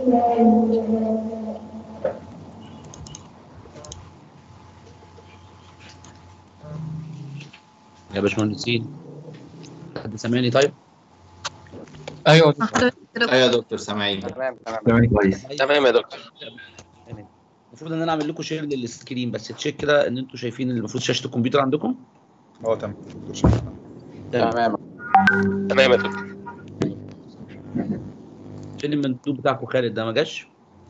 يا باشمهندسين حد سامعني طيب؟ ايوه ايوه يا دكتور سامعين تمام تمام تمام كويس تمام يا دكتور تمام المفروض ان انا اعمل لكم شير للسكرين بس تشيك كده ان انتوا شايفين المفروض شاشه الكمبيوتر عندكم اه تمام دكتور شايف. تمام تمام يا دكتور فين المندوب بتاعكم خالد ده ما جاش؟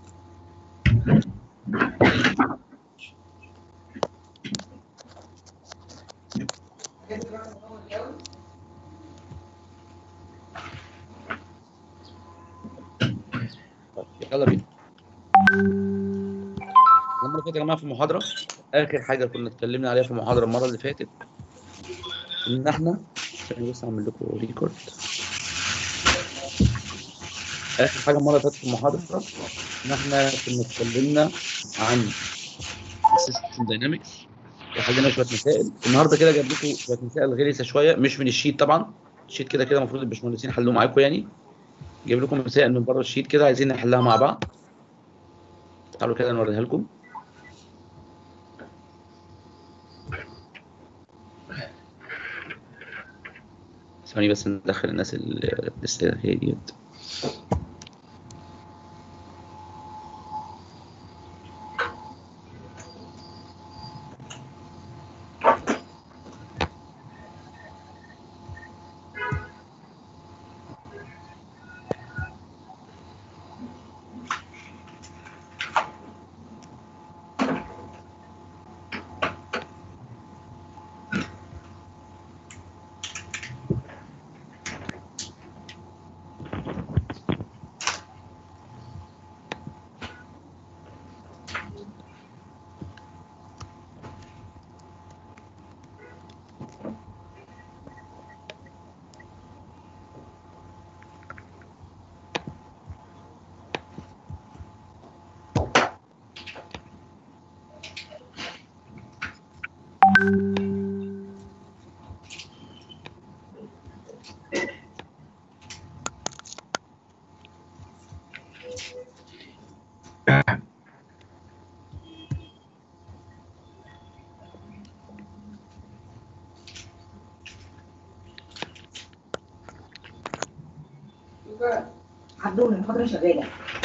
طيب، يلا بينا المره اللي فاتت يا جماعه في المحاضره اخر حاجه كنا اتكلمنا عليها في المحاضره المره اللي فاتت ان احنا ثانية بس اعمل لكم ريكورد اخر حاجه المره اللي فاتت في المحاضره ان احنا كنا اتكلمنا عن السيستم داينامكس وحلينا شويه مسائل النهارده كده جاب لكم شويه مسائل غلسه شويه مش من الشيت طبعا الشيت كده كده المفروض الباشمهندسين حلوه معاكم يعني جايب لكم مسائل من بره الشيت كده عايزين نحلها مع بعض تعالوا كده نوريها لكم ثواني بس ندخل الناس اللي لسه هي ديت عدونا المحاضرة شغالة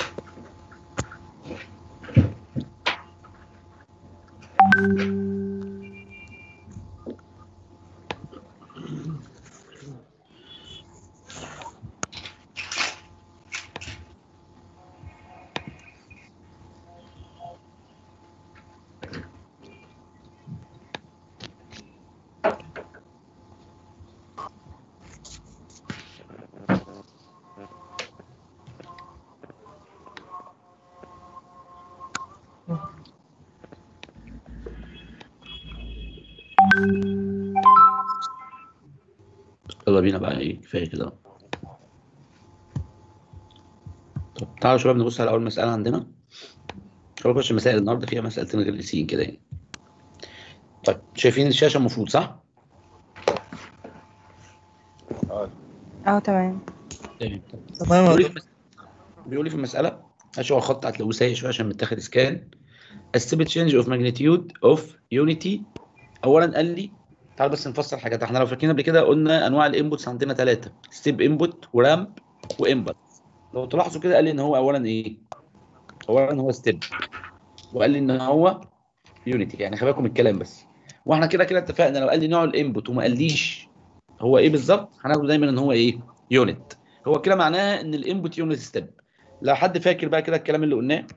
يلا بينا بقى ايه كفايه كده طب تعالوا يا شباب نبص على اول مساله عندنا اول بس المسائل النهارده فيها مسالتين غلسين كده يعني طيب شايفين الشاشه المفروض صح؟ اه اه تمام تمام تمام بيقول لي في المس- بيقول لي في المساله ماشي هو الخط هتلاقوه سايق شويه عشان متاخد سكان الستيب تشينج اوف ماجنتيود اوف يونيتي اولا قال لي تعال بس نفسر حاجات احنا لو فاكرين قبل كده قلنا انواع الانبوتس عندنا ثلاثه ستيب انبوت ورامب وانبوت لو تلاحظوا كده قال لي ان هو اولا ايه اولا هو ستيب وقال لي ان هو يونيتي يعني خلي بالكم من الكلام بس واحنا كده كده اتفقنا لو قال لي نوع الانبوت وما قاليش هو ايه بالظبط هناخده دايما ان هو ايه يونت هو كده معناها ان الانبوت يونت ستيب لو حد فاكر بقى كده الكلام اللي قلناه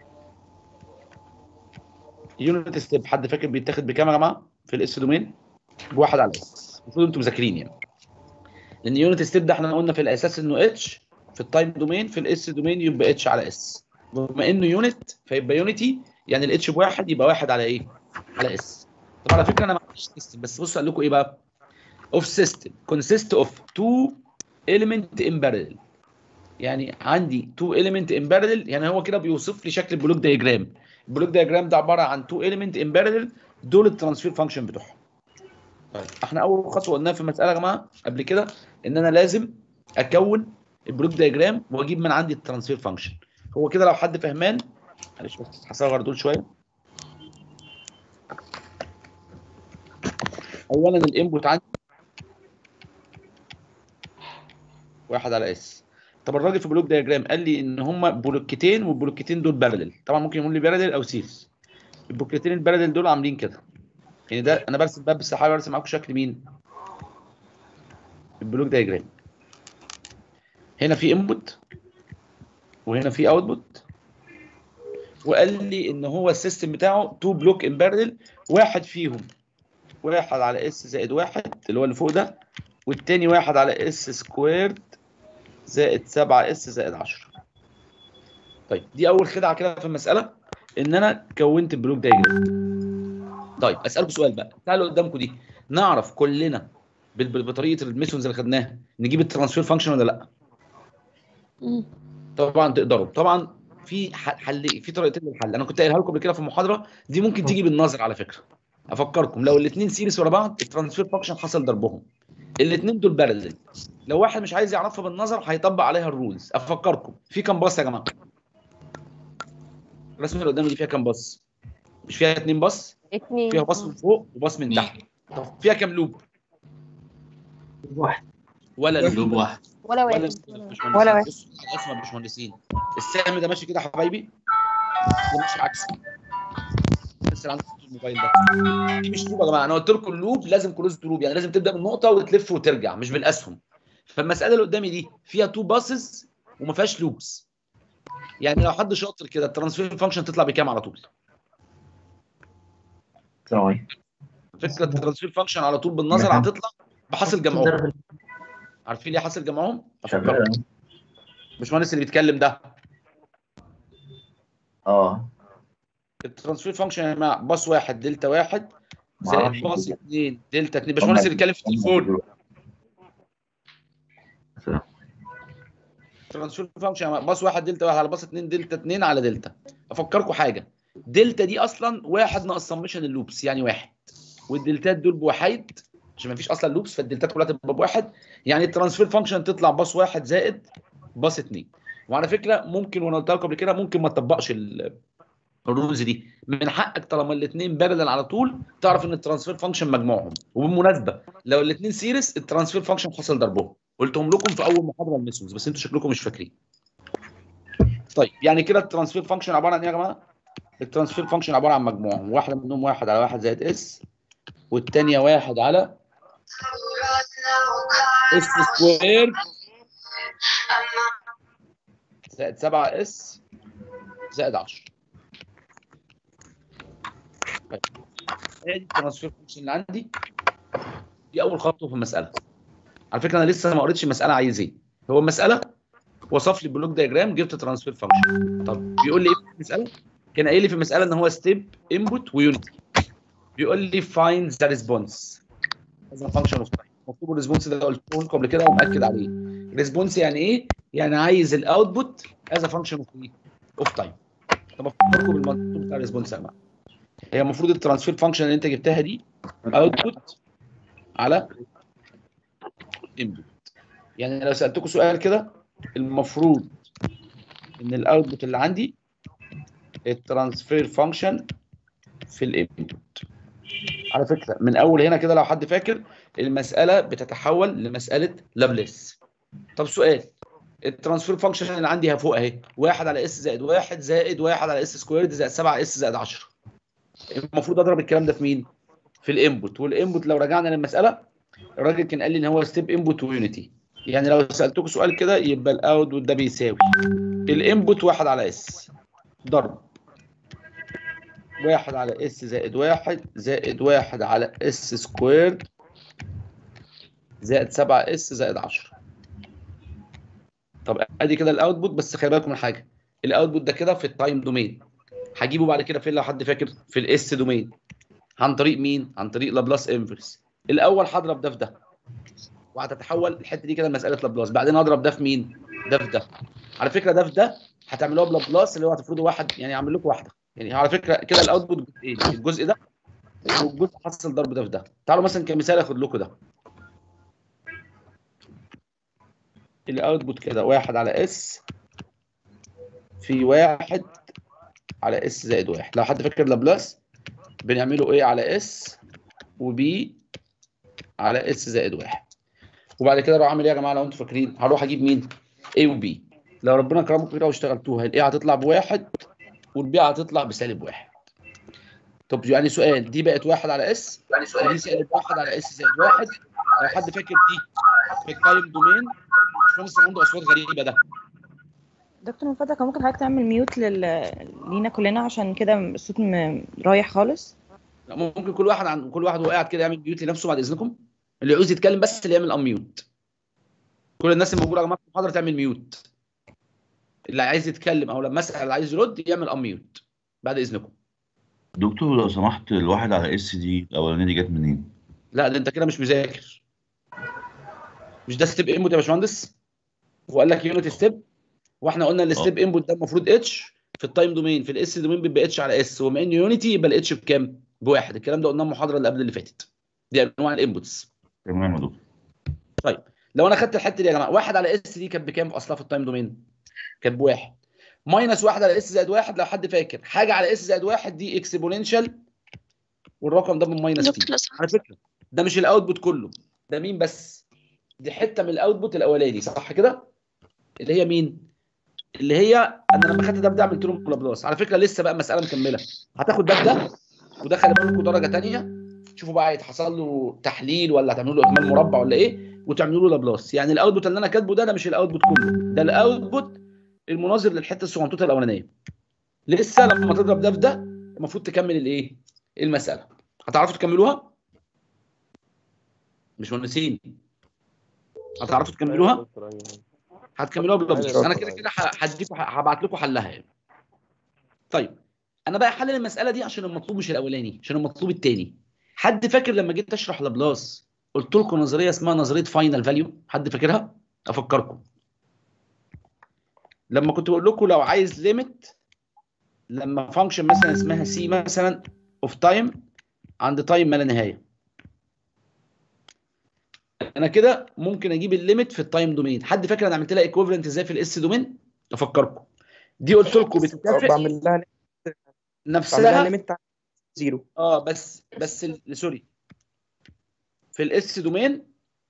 يونت ستيب حد فاكر بيتاخد بكام يا جماعه في الاس دومين بواحد على اس المفروض انتوا مذاكرين يعني لان يونت ستيب ده احنا قلنا في الاساس انه اتش في التايم دومين في الاس دومين يبقى اتش على اس بما انه يونت فيبقى يونيتي يعني الاتش بواحد يبقى واحد على ايه؟ على اس طب على فكره انا ما عنديش سيستم بس بصوا قال لكم ايه بقى؟ اوف سيستم كونسيست اوف تو element in parallel يعني عندي تو element in parallel يعني هو كده بيوصف لي شكل البلوك دايجرام البلوك دايجرام ده عباره عن تو element in parallel دول الترانسفير فانكشن بتوعهم طيب احنا اول خطوه قلناها في المساله يا جماعه قبل كده ان انا لازم اكون البلوك دايجرام واجيب من عندي الترانسفير فانكشن هو كده لو حد فهمان معلش بس هصغر دول شويه اولا الانبوت عندي واحد على اس طب الراجل في بلوك دياجرام قال لي ان هما بلوكتين والبلوكتين دول بارلل طبعا ممكن يقول لي بارلل او سيريز البلوكتين البارلل دول عاملين كده يعني ده انا برسم باب بس هحاول ارسم معاكم شكل مين البلوك دياجرام هنا في انبوت وهنا في اوتبوت وقال لي ان هو السيستم بتاعه تو بلوك ان بارلل واحد فيهم واحد على اس زائد واحد اللي هو اللي فوق ده والتاني واحد على اس سكويرد زائد 7 اس زائد 10 طيب دي اول خدعه كده في المساله ان انا كونت البلوك دايجرام طيب اسالكم سؤال بقى تعالوا قدامكم دي نعرف كلنا بال- بال- بطريقه الميثودز اللي خدناها نجيب الترانسفير فانكشن ولا لا طبعا تقدروا طبعا في ح- حل في طريقتين للحل انا كنت قايلها لكم قبل كده في المحاضره دي ممكن تيجي بالنظر على فكره افكركم لو الاثنين سيريس ورا بعض الترانسفير فانكشن حصل ضربهم الاثنين دول بارلل لو واحد مش عايز يعرفها بالنظر هيطبق عليها الرولز افكركم في كام باص يا جماعه الرسمه اللي قدامي دي فيها كام باص مش فيها اتنين باص اتنين فيها باص من فوق وباص من تحت طب فيها كام لوب واحد ولا لوب لوب واحد ولا ولا واحد باشمهندسين. ولا واحد. بصوا على الرسمه يا باشمهندسين السهم ده ماشي كده يا حبايبي ده ماشي عكسي بس اللي عندك في الموبايل ده دي مش لوب يا جماعه انا قلت لكم اللوب لازم كلوز لوب يعني لازم تبدا من نقطه وتلف وترجع مش بالاسهم فالمساله اللي قدامي دي فيها تو باسز وما فيهاش لوبس يعني لو حد شاطر كده الترانسفير فانكشن تطلع بكام على طول ثواني فكره الترانسفير فانكشن على طول بالنظر نعم. هتطلع بحاصل جمعهم عارفين ليه حاصل جمعهم افكركم شغال باشمهندس اللي بيتكلم ده اه الترانسفير فانكشن يا جماعه باص واحد دلتا واحد زائد معرفش. باص اثنين دلتا اثنين باشمهندس اللي بيتكلم في التليفون ترانسفير فانكشن يا جماعة، باص واحد دلتا واحد على باص اثنين دلتا اثنين على دلتا افكركم حاجه دلتا دي اصلا واحد ناقص سمشن اللوبس يعني واحد والدلتات دول بوحيد عشان ما فيش اصلا لوبس فالدلتات كلها تبقى بواحد يعني الترانسفير فانكشن تطلع باص واحد زائد باص اثنين وعلى فكره ممكن وانا قلت لكم قبل كده ممكن ما تطبقش ال- الرولز دي من حقك طالما الاثنين بارلل على طول تعرف ان الترانسفير فانكشن مجموعهم وبالمناسبه لو الاثنين سيريس الترانسفير فانكشن حصل ضربهم قلتهم لكم في اول محاضره الميثودز بس انتوا شكلكم مش فاكرين طيب يعني كده الترانسفير فانكشن عباره عن ايه يا جماعه الترانسفير فانكشن عباره عن مجموعهم واحده منهم واحد على واحد زائد اس والثانيه واحد على اس سكوير زائد 7 اس زائد 10 طيب. هي دي الترانسفير فانكشن اللي عندي دي اول خطوه في المساله على فكره انا لسه ما قريتش المساله عايز ايه هو المساله وصف لي بلوك دياجرام جبت ترانسفير فانكشن طب بيقول لي ايه في المساله كان قايل لي في المساله ان هو ستيب انبوت ويونتي بيقول لي فايند ذا ريسبونس هذا فانكشن اوف تايم مكتوب الريسبونس ده قلت لكم قبل كده ومأكد عليه ريسبونس يعني ايه يعني عايز الاوتبوت از فانكشن اوف اوف تايم طب افكركم بالمنطق بتاع الريسبونس يا جماعه هي المفروض الترانسفير فانكشن اللي انت جبتها دي اوتبوت على انبوت يعني لو سالتكم سؤال كده المفروض ان الاوتبوت اللي عندي الترانسفير فانكشن في الانبوت على فكره من اول هنا كده لو حد فاكر المساله بتتحول لمساله لابليس طب سؤال الترانسفير فانكشن اللي عندي فوق اهي 1 على اس زائد 1 زائد 1 على اس سكويرد زائد 7 اس زائد 10 المفروض اضرب الكلام ده في مين؟ في الانبوت والانبوت لو رجعنا للمساله الراجل كان قال لي ان هو ستيب انبوت ويونيتي يعني لو سالتكم سؤال كده يبقى الاوتبوت ده بيساوي الانبوت 1 على اس ضرب 1 على اس زائد 1 زائد 1 على اس سكويرد زائد 7 اس زائد 10 طب ادي كده الاوتبوت بس خلي بالكم من حاجه الاوتبوت ده كده في التايم دومين هجيبه بعد كده فين لو حد فاكر في الاس دومين عن طريق مين عن طريق لابلاس انفرس الاول هضرب ده في ده وهتتحول الحته دي كده لمساله لابلاس بعدين اضرب ده في مين ده في ده على فكره ده في ده هتعملوها بلابلاس اللي هو هتفرضوا واحد يعني اعمل لكم واحده يعني على فكره كده الاوتبوت جزئين الجزء ده والجزء حصل ضرب ده في ده تعالوا مثلا كمثال اخد لكم ده الاوتبوت كده واحد على اس في واحد على اس زائد واحد لو حد فاكر لابلاس بنعمله ايه على اس وبي على اس زائد واحد وبعد كده اروح اعمل ايه يا جماعه لو انتوا فاكرين هروح اجيب مين A وبي لو ربنا كرمكم كده واشتغلتوها الايه هتطلع بواحد والبي هتطلع بسالب واحد طب يعني سؤال دي بقت واحد على اس يعني سؤال ودي سالب واحد على اس زائد واحد لو حد فاكر دي في التايم دومين باشمهندس عنده اصوات غريبه ده دكتور من فضلك هو ممكن حضرتك تعمل ميوت لل... لينا كلنا عشان كده الصوت م... رايح خالص لا، ممكن كل واحد عن كل واحد وهو قاعد كده يعمل ميوت لنفسه بعد اذنكم اللي يعوز يتكلم بس اللي يعمل انميوت كل الناس الموجوده يا جماعه في المحاضره تعمل ميوت اللي عايز يتكلم او لما اسال اللي عايز يرد يعمل انميوت بعد اذنكم دكتور لو سمحت الواحد على اس دي الاولانيه دي جت منين؟ لا ده انت كده مش مذاكر مش ده ستيب انبوت يا باشمهندس وقال لك يونت ستيب واحنا قلنا الستيب انبوت ده المفروض اتش في التايم دومين في الاس دومين بيبقى اتش على اس وبما ان يونيتي يبقى الاتش بكام؟ بواحد الكلام ده قلناه المحاضره اللي قبل اللي فاتت دي انواع الانبوتس تمام يا دكتور طيب لو انا خدت الحته دي يا جماعه واحد على اس دي كانت بكام في اصلها في التايم دومين؟ كانت بواحد ماينس واحد على اس زائد واحد لو حد فاكر حاجه على اس زائد واحد دي اكسبوننشال والرقم ده من ماينس دكتور تي لو سمحت على فكره ده مش الاوتبوت كله ده مين بس؟ دي حته من الاوتبوت الاولاني صح كده؟ اللي هي مين؟ اللي هي انا لما خدت ده بده عملت له لابلاس على فكره لسه بقى مساله مكمله هتاخد ده بده وده خلي بالكم درجه ثانيه شوفوا بقى هيتحصل له تحليل ولا هتعملوا له اكمال مربع ولا ايه وتعملوا له لابلاس يعني الاوتبوت اللي انا كاتبه ده ده مش الاوتبوت كله ده الاوتبوت المناظر للحته الصغنطوطه الاولانيه لسه لما تضرب ده في ده المفروض تكمل الايه المساله هتعرفوا تكملوها مش مهندسين هتعرفوا تكملوها هتكملوها باللابلاس انا كده كده ه- هديكوا هبعت لكم حلها يعني طيب انا بقى احلل المساله دي عشان المطلوب مش الاولاني عشان المطلوب الثاني حد فاكر لما جيت اشرح لابلاس قلت لكم نظريه اسمها نظريه فاينل فاليو حد فاكرها افكركم لما كنت بقول لكم لو عايز ليميت لما فانكشن مثلا اسمها سي مثلا اوف تايم عند تايم ما لا نهايه انا كده ممكن اجيب الليميت في التايم دومين حد فاكر انا عملت لها ايكويفالنت ازاي في الاس دومين افكركم دي قلت لكم بتتفق بعمل لها بعمل لها نفسها ليميت زيرو اه بس بس ال- سوري في الاس دومين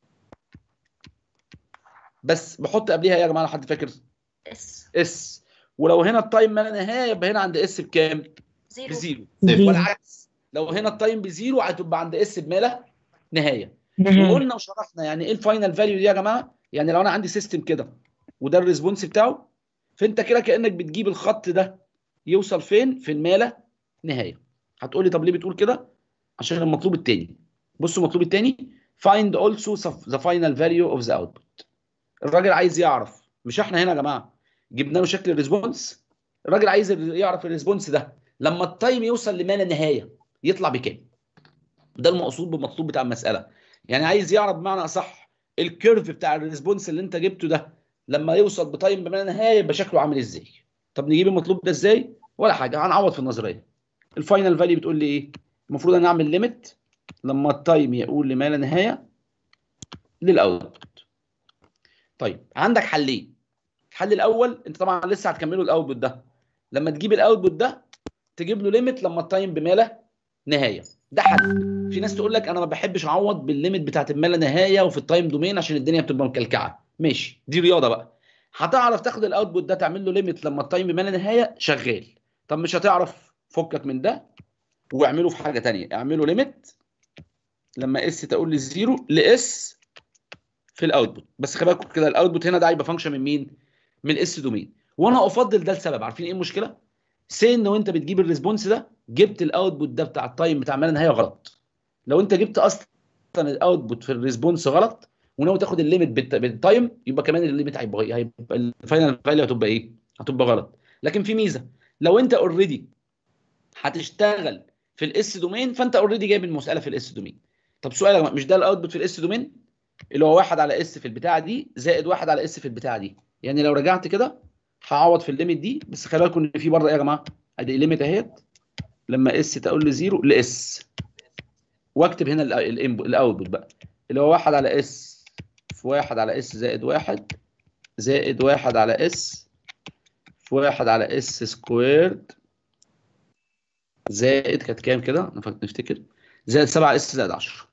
بس بحط قبليها ايه يا جماعه لو حد فاكر اس اس ولو هنا التايم ما لا نهايه يبقى هنا عند اس بكام؟ زيرو بزيرو زيرو. والعكس لو هنا التايم بزيرو هتبقى عند اس بما لا نهايه نهاية وقلنا وشرحنا يعني ايه الفاينل فاليو دي يا جماعه يعني لو انا عندي سيستم كده وده الريسبونس بتاعه فانت كده كانك بتجيب الخط ده يوصل فين في الماله نهايه هتقول لي طب ليه بتقول كده عشان المطلوب الثاني بصوا المطلوب الثاني find also the final value of the output الراجل عايز يعرف مش احنا هنا يا جماعه جبنا له شكل الريسبونس الراجل عايز يعرف الريسبونس ده لما التايم يوصل لما لا نهايه يطلع بكام ده المقصود بالمطلوب بتاع المساله يعني عايز يعرف بمعنى اصح الكيرف بتاع الريسبونس اللي انت جبته ده لما يوصل بتايم بما لا نهايه يبقى شكله عامل ازاي طب نجيب المطلوب ده ازاي ولا حاجه هنعوض في النظريه الفاينل فاليو بتقول لي ايه المفروض انا اعمل ليميت لما التايم يقول لما لا نهايه للاوتبوت طيب عندك حلين الحل الاول انت طبعا لسه هتكملوا الاوتبوت ده لما تجيب الاوتبوت ده تجيب له ليميت لما التايم بما لا نهايه ده حل في ناس تقول لك انا ما بحبش اعوض بالليميت بتاعت الما لا نهايه وفي التايم دومين عشان الدنيا بتبقى مكلكعه ماشي دي رياضه بقى هتعرف تاخد الاوتبوت ده تعمل له ليميت لما التايم بما لا نهايه شغال طب مش هتعرف فكك من ده واعمله في حاجه تانية اعمله ليميت لما اس تقول لي زيرو لاس في الاوتبوت بس خلي بالكم كده الاوتبوت هنا ده هيبقى فانكشن من مين من الاس دومين وانا افضل ده لسبب عارفين ايه المشكله سي ان وانت بتجيب الريسبونس ده جبت الاوتبوت ده بتاع التايم بتاع ما لا نهايه غلط لو انت جبت اصلا الاوتبوت في الريسبونس غلط وناوي تاخد الليميت بالت- بالتايم يبقى كمان الليميت هيبقى هيبقى الفاينل فاليو هتبقى ايه؟ هتبقى غلط لكن في ميزه لو انت اوريدي هتشتغل في الاس دومين فانت اوريدي جايب المساله في الاس دومين طب سؤال يا جماعه مش ده الاوتبوت في الاس دومين اللي هو واحد على اس في البتاعه دي زائد واحد على اس في البتاعه دي يعني لو رجعت كده هعوض في الليميت دي بس خلي بالكم ان في برضه ايه يا جماعه ادي الليميت اهيت لما اس تقول لي زيرو لاس واكتب هنا الانبوت الاوتبوت بقى اللي هو واحد على اس في واحد على اس زائد واحد زائد واحد على اس في واحد على اس سكويرد زائد كانت كام كده نفك- نفتكر زائد 7 اس زائد 10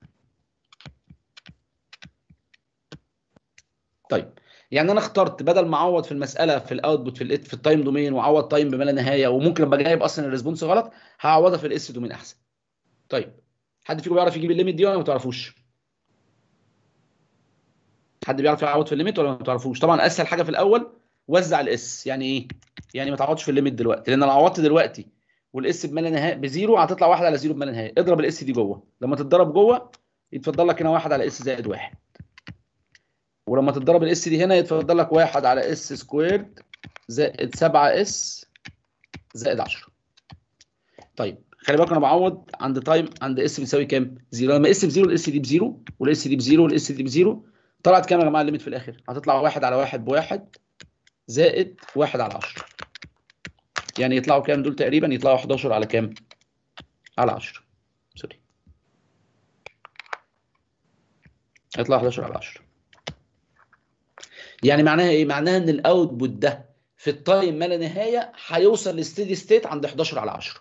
طيب يعني انا اخترت بدل ما اعوض في المساله في الاوتبوت في ال في التايم دومين واعوض تايم بما لا نهايه وممكن ابقى جايب اصلا الريسبونس غلط هعوضها في الاس دومين احسن طيب حد فيكم بيعرف يجيب الليميت دي ولا ما تعرفوش حد بيعرف يعوض في الليميت ولا ما تعرفوش طبعا اسهل حاجه في الاول وزع الاس يعني ايه يعني ما تعوضش في الليميت دلوقتي لان لو عوضت دلوقتي والاس بما لا نهايه بزيرو هتطلع واحد على زيرو بما لا نهايه اضرب الاس دي جوه لما تتضرب جوه يتفضل لك هنا واحد على اس زائد واحد ولما تتضرب الاس دي هنا يتفضل لك واحد على اس سكويرد زائد 7 اس زائد 10 طيب خلي بالك انا بعوض عند تايم عند اس بيساوي كام؟ زيرو لما اس بزيرو الاس دي بزيرو والاس دي بزيرو والاس دي بزيرو طلعت كام يا جماعه الليميت في الاخر؟ هتطلع واحد على واحد بواحد زائد واحد على 10 يعني يطلعوا كام دول تقريبا؟ يطلعوا 11 على كام؟ على 10 سوري هيطلع 11 على 10 يعني معناها ايه؟ معناها ان الاوتبوت ده في التايم ما لا نهايه هيوصل لستيدي ستيت عند 11 على 10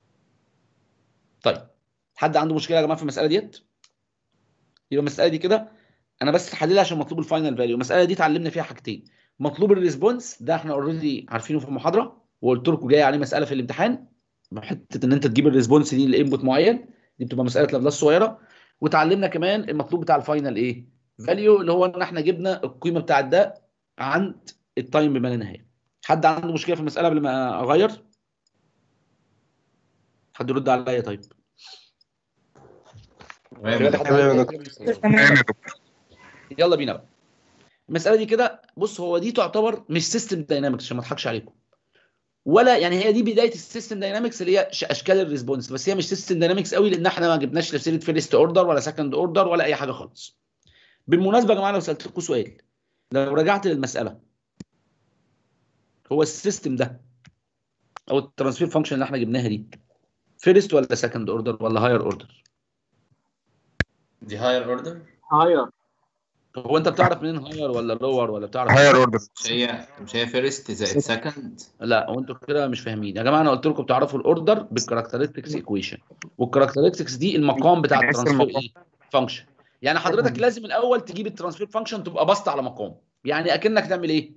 طيب حد عنده مشكله يا جماعه في المساله ديت؟ يبقى المساله دي كده انا بس حللها عشان مطلوب الفاينل فاليو المساله دي اتعلمنا فيها حاجتين مطلوب الريسبونس ده احنا اوريدي عارفينه في المحاضره وقلت لكم جاي عليه مساله في الامتحان حته ان انت تجيب الريسبونس دي لانبوت معين دي بتبقى مساله لابلاس صغيره وتعلمنا كمان المطلوب بتاع الفاينل ايه فاليو اللي هو ان احنا جبنا القيمه بتاعت ده عند التايم بما لا نهايه حد عنده مشكله في المساله قبل ما اغير حد يرد عليا طيب تمام تمام يا تمام يلا بينا بقى المساله دي كده بص هو دي تعتبر مش سيستم داينامكس عشان ما اضحكش عليكم ولا يعني هي دي بدايه السيستم داينامكس اللي هي ش- اشكال الريسبونس بس هي مش سيستم داينامكس قوي لان احنا ما جبناش لا سيره فيرست اوردر ولا سكند اوردر ولا اي حاجه خالص بالمناسبه يا جماعه لو سالتكم سؤال لو رجعت للمساله هو السيستم ده او الترانسفير فانكشن اللي احنا جبناها دي فيرست ولا سكند اوردر ولا هاير اوردر دي هاير اوردر هاير هو انت بتعرف منين هاير ولا لور ولا بتعرف هاير اوردر مش هي مش هي فيرست زائد سكند لا وانتوا كده مش فاهمين يا جماعه انا قلت لكم بتعرفوا الاوردر بالكاركترستكس ايكويشن والكاركترستكس دي المقام بتاع بنحس الترانسفير المقام. ايه فانكشن يعني حضرتك لازم الاول تجيب الترانسفير فانكشن تبقى بسط على مقام يعني اكنك تعمل ايه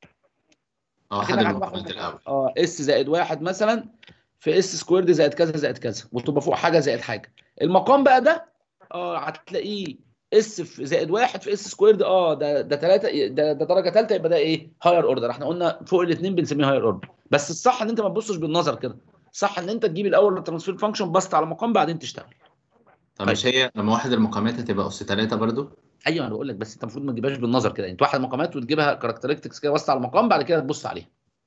اه أكنك حد هتبقى المقامات الاول اه اس زائد واحد مثلا في اس سكويرد زائد كذا زائد كذا وتبقى فوق حاجه زائد حاجه المقام بقى ده اه هتلاقيه اس في زائد واحد في اس سكويرد اه ده ده ثلاثه ده, ده درجه ثالثه يبقى ده ايه هاير اوردر احنا قلنا فوق الاثنين بنسميه هاير اوردر بس الصح ان انت ما تبصش بالنظر كده صح ان انت تجيب الاول الترانسفير فانكشن بسط على مقام بعدين تشتغل طب مش هي لما واحد المقامات هتبقى اس 3 برضو ايوه انا بقول لك بس انت المفروض ما تجيبهاش بالنظر كده انت واحد مقامات وتجيبها كاركترستكس كده بسط على المقام بعد كده تبص عليها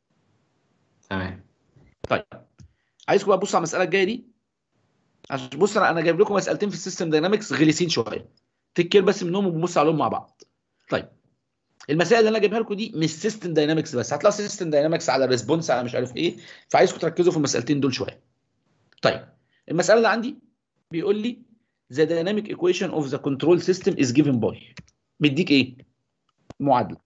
تمام طيب عايزكم بقى تبصوا على المساله الجايه دي عشان بص انا انا جايب لكم مسالتين في السيستم داينامكس غلسين شويه تكير بس منهم وبنبص عليهم مع بعض طيب المسائل اللي انا جايبها لكم دي مش سيستم داينامكس بس هتلاقوا سيستم داينامكس على الريسبونس على مش عارف ايه فعايزكم تركزوا في المسالتين دول شويه طيب المساله اللي عندي بيقول لي the dynamic equation of the control system is given by مديك ايه معادله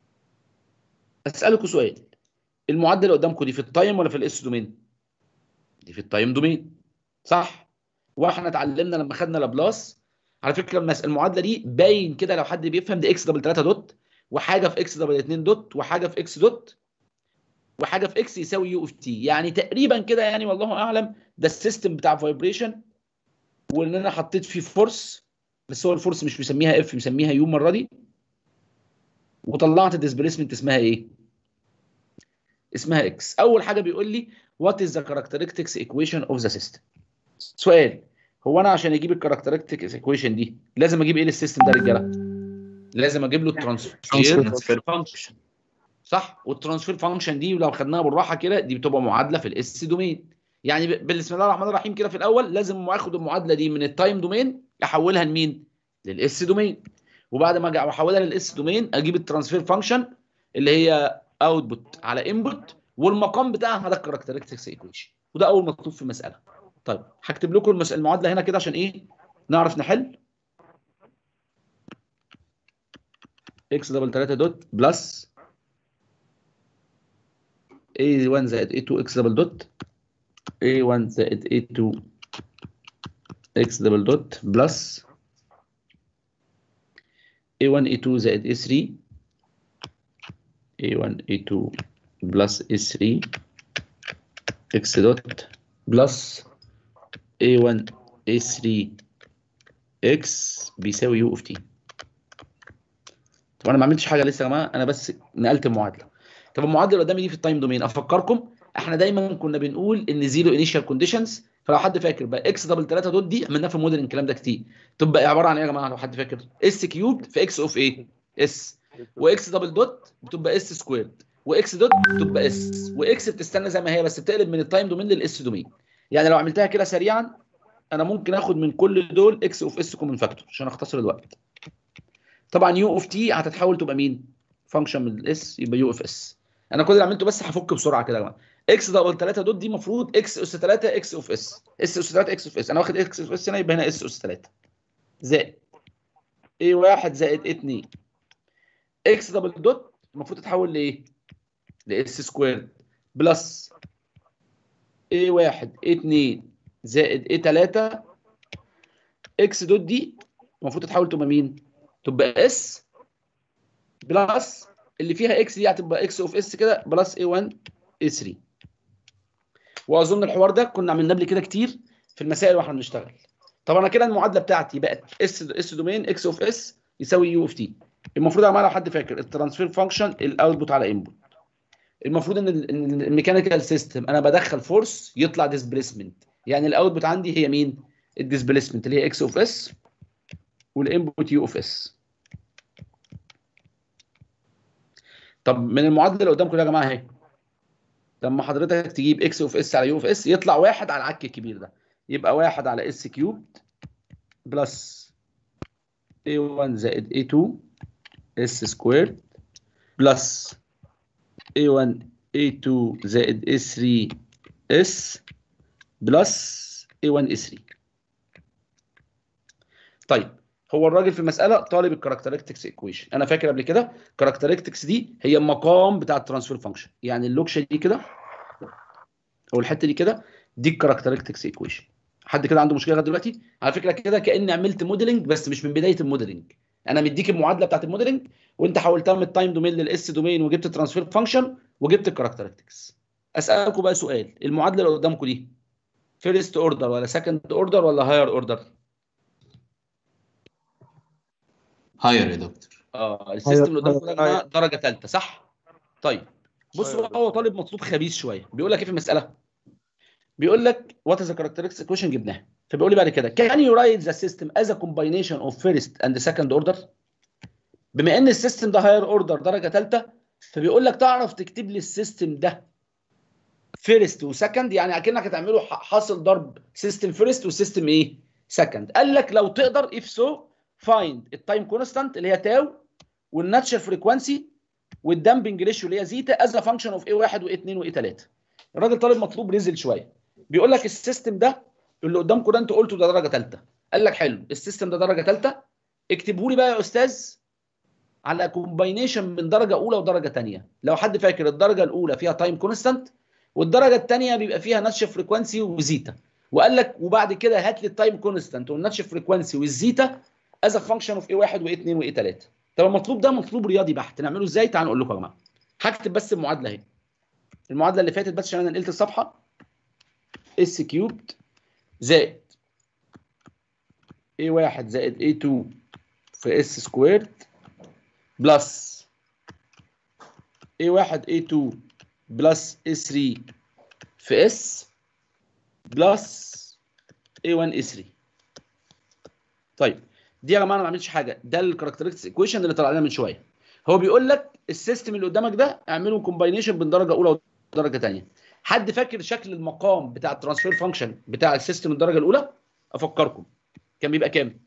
اسالكم سؤال المعادله اللي قدامكم دي في التايم ولا في الاس دومين دي في التايم دومين صح واحنا اتعلمنا لما خدنا لابلاس على فكره المس- المعادله دي باين كده لو حد بيفهم دي اكس دبل 3 دوت وحاجه في اكس دبل 2 دوت وحاجه في اكس دوت وحاجه في اكس يساوي يو اوف تي يعني تقريبا كده يعني والله اعلم ده السيستم بتاع فايبريشن وان انا حطيت فيه فورس بس هو الفورس مش مسميها اف مسميها يو المره دي وطلعت الديسبيسمنت اسمها ايه؟ اسمها اكس اول حاجه بيقول لي وات از ذا كاركترستكس ايكويشن اوف ذا سيستم سؤال هو انا عشان اجيب الكاركترستكس ايكويشن دي لازم اجيب ايه للسيستم ده يا رجاله لازم اجيب له الترانسفير فانكشن صح والترانسفير فانكشن دي لو خدناها بالراحه كده دي بتبقى معادله في الاس دومين يعني ب- بسم الله الرحمن الرحيم كده في الاول لازم اخد المعادله دي من التايم دومين احولها لمين للاس دومين وبعد ما أجي احولها للاس دومين اجيب الترانسفير فانكشن اللي هي اوتبوت على انبوت والمقام بتاعها ده الكاركترستكس ايكويشن وده اول مطلوب في المساله طيب هكتب لكم المس- المعادله هنا كده عشان ايه نعرف نحل اكس دبل 3 دوت بلس A1 زائد A2 X دبل دوت A1 زائد A2 X دبل دوت بلس A1 A2 زائد A3 A1 A2 بلس A3 X دوت بلس A1 A3 X بيساوي U of T طب انا ما عملتش حاجه لسه يا جماعه انا بس نقلت المعادله طب المعادله اللي قدامي دي في التايم دومين افكركم احنا دايما كنا بنقول ان زيرو انيشال كونديشنز فلو حد فاكر بقى اكس دبل 3 دوت دي عملناها في الموديل الكلام ده كتير تبقى عباره عن ايه يا جماعه لو حد فاكر اس كيوب في اكس اوف ايه اس واكس دبل دوت بتبقى اس سكويرد واكس دوت بتبقى اس واكس بتستنى زي ما هي بس بتقلب من التايم دومين للاس دومين يعني لو عملتها كده سريعا انا ممكن اخد من كل دول اكس اوف اس كومن فاكتور عشان اختصر الوقت طبعا يو اوف تي هتتحول تبقى مين فانكشن من الاس يبقى يو اوف اس انا كل اللي عملته بس هفك بسرعه كده يا جماعه اكس دبل 3 دوت دي المفروض اكس اس 3 اكس اوف اس اس اس 3 اكس اوف اس انا واخد اكس اوف اس هنا يبقى هنا اس اس 3 زائد اي 1 زائد اي 2 اكس دبل دوت المفروض تتحول لايه؟ لاس سكوير بلس اي 1 اي 2 زائد اي 3 اكس دوت دي المفروض تتحول تبقى مين؟ تبقى اس بلس اللي فيها اكس دي هتبقى اكس اوف اس كده بلس اي 1 اي 3 واظن الحوار ده كنا عملناه قبل كده كتير في المسائل واحنا بنشتغل طب انا كده المعادله بتاعتي بقت اس اس دومين اكس اوف اس يساوي يو اوف تي المفروض يا جماعه لو حد فاكر الترانسفير فانكشن الاوتبوت على انبوت المفروض ان ال- إن الميكانيكال سيستم انا بدخل فورس يطلع ديسبيسمنت يعني الاوتبوت عندي هي مين الديسبيسمنت اللي هي اكس اوف اس والانبوت يو اوف اس طب من المعادله اللي قدامكم دي يا جماعه اهي لما حضرتك تجيب اكس اوف اس على يو اوف اس يطلع واحد على العك الكبير ده يبقى واحد على اس كيوب بلس a1 زائد a2 اس سكوير بلس a1 a2 زائد a3 s بلس a1 a3 طيب هو الراجل في المساله طالب الكاركترستكس ايكويشن انا فاكر قبل كده الكاركترستكس دي هي المقام بتاع الترانسفير فانكشن يعني اللوكشه دي كده او الحته دي كده دي الكاركترستكس ايكويشن حد كده عنده مشكله لغايه دلوقتي على فكره كده كاني عملت موديلنج بس مش من بدايه الموديلنج انا مديك المعادله بتاعت الموديلنج وانت حولتها من التايم دومين للاس دومين وجبت الترانسفير فانكشن وجبت الكاركترستكس اسالكم بقى سؤال المعادله اللي قدامكم دي فيرست اوردر ولا سكند اوردر ولا هاير اوردر هاير يا دكتور اه السيستم اللي قدامكم ده يا جماعه هاير. درجه ثالثه صح طيب بص هاير بقى هو طالب مطلوب خبيث شويه بيقول لك ايه في المساله بيقول لك وات از كاركترستكس ايكويشن جبناها فبيقول لي بعد كده كان يو رايت ذا سيستم از ا كومباينيشن اوف فيرست اند سكند اوردر بما ان السيستم ده هاير اوردر درجه ثالثه فبيقول لك تعرف تكتب لي السيستم ده فيرست وسكند يعني اكنك هتعمله ح- حاصل ضرب سيستم فيرست وسيستم ايه سكند قال لك لو تقدر اف سو فايند التايم كونستانت اللي هي تاو والناتشر فريكوانسي والدامبنج ريشيو اللي هي زيتا از ا فانكشن اوف اي 1 واي 2 واي 3 الراجل طالب مطلوب ريزل شويه بيقول لك السيستم ده اللي قدامكم ده انت قلته ده درجه ثالثه قال لك حلو السيستم ده درجه ثالثه اكتبه لي بقى يا استاذ على كومباينيشن من درجه اولى ودرجه ثانيه لو حد فاكر الدرجه الاولى فيها تايم كونستانت والدرجه الثانيه بيبقى فيها ناتش فريكوانسي وزيتا وقال لك وبعد كده هات لي التايم كونستانت والناتش فريكوانسي والزيتا از ا فانكشن اوف اي 1 واي 2 واي 3 طب المطلوب ده مطلوب رياضي بحت نعمله ازاي تعالوا نقول لكم يا جماعه هكتب بس المعادله اهي المعادله اللي فاتت بس عشان انا نقلت الصفحه اس كيوبد زائد اي 1 زائد اي 2 في اس سكويرد بلس اي 1 اي 2 بلس اي 3 في اس بلس اي 1 اي 3 طيب دي يا جماعه انا ما عملتش حاجه ده الكاركترستكس ايكويشن اللي طلع لنا من شويه هو بيقول لك السيستم اللي قدامك ده اعمله كومباينيشن بين درجه اولى ودرجه ثانيه حد فاكر شكل المقام بتاع الترانسفير فانكشن بتاع السيستم الدرجه الاولى افكركم كان بيبقى كام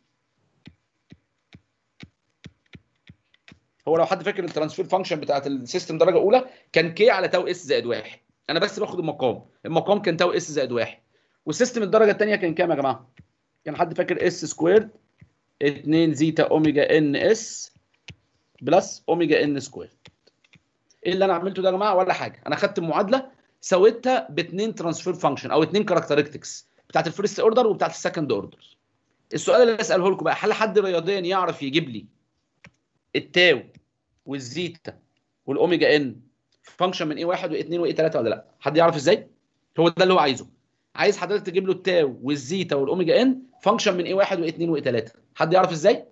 هو لو حد فاكر الترانسفير فانكشن بتاعت السيستم درجه اولى كان كي على تاو اس زائد واحد انا بس باخد المقام المقام كان تاو اس زائد واحد والسيستم الدرجه الثانيه كان كام يا جماعه كان حد فاكر اس سكويرد 2 زيتا اوميجا ان اس بلس اوميجا ان سكوير ايه اللي انا عملته ده يا جماعه ولا حاجه انا خدت المعادله سويتها باثنين ترانسفير فانكشن او اثنين كاركترستكس بتاعت الفيرست اوردر وبتاعت السكند اوردر السؤال اللي اساله لكم بقى هل حد رياضيا يعرف يجيب لي التاو والزيتا والاوميجا ان فانكشن من ايه واحد وايه اثنين وايه ثلاثه ولا لا حد يعرف ازاي هو ده اللي هو عايزه عايز حضرتك تجيب له التاو والزيتا والاوميجا ان فانكشن من ايه واحد وايه اثنين وايه ثلاثه حد يعرف ازاي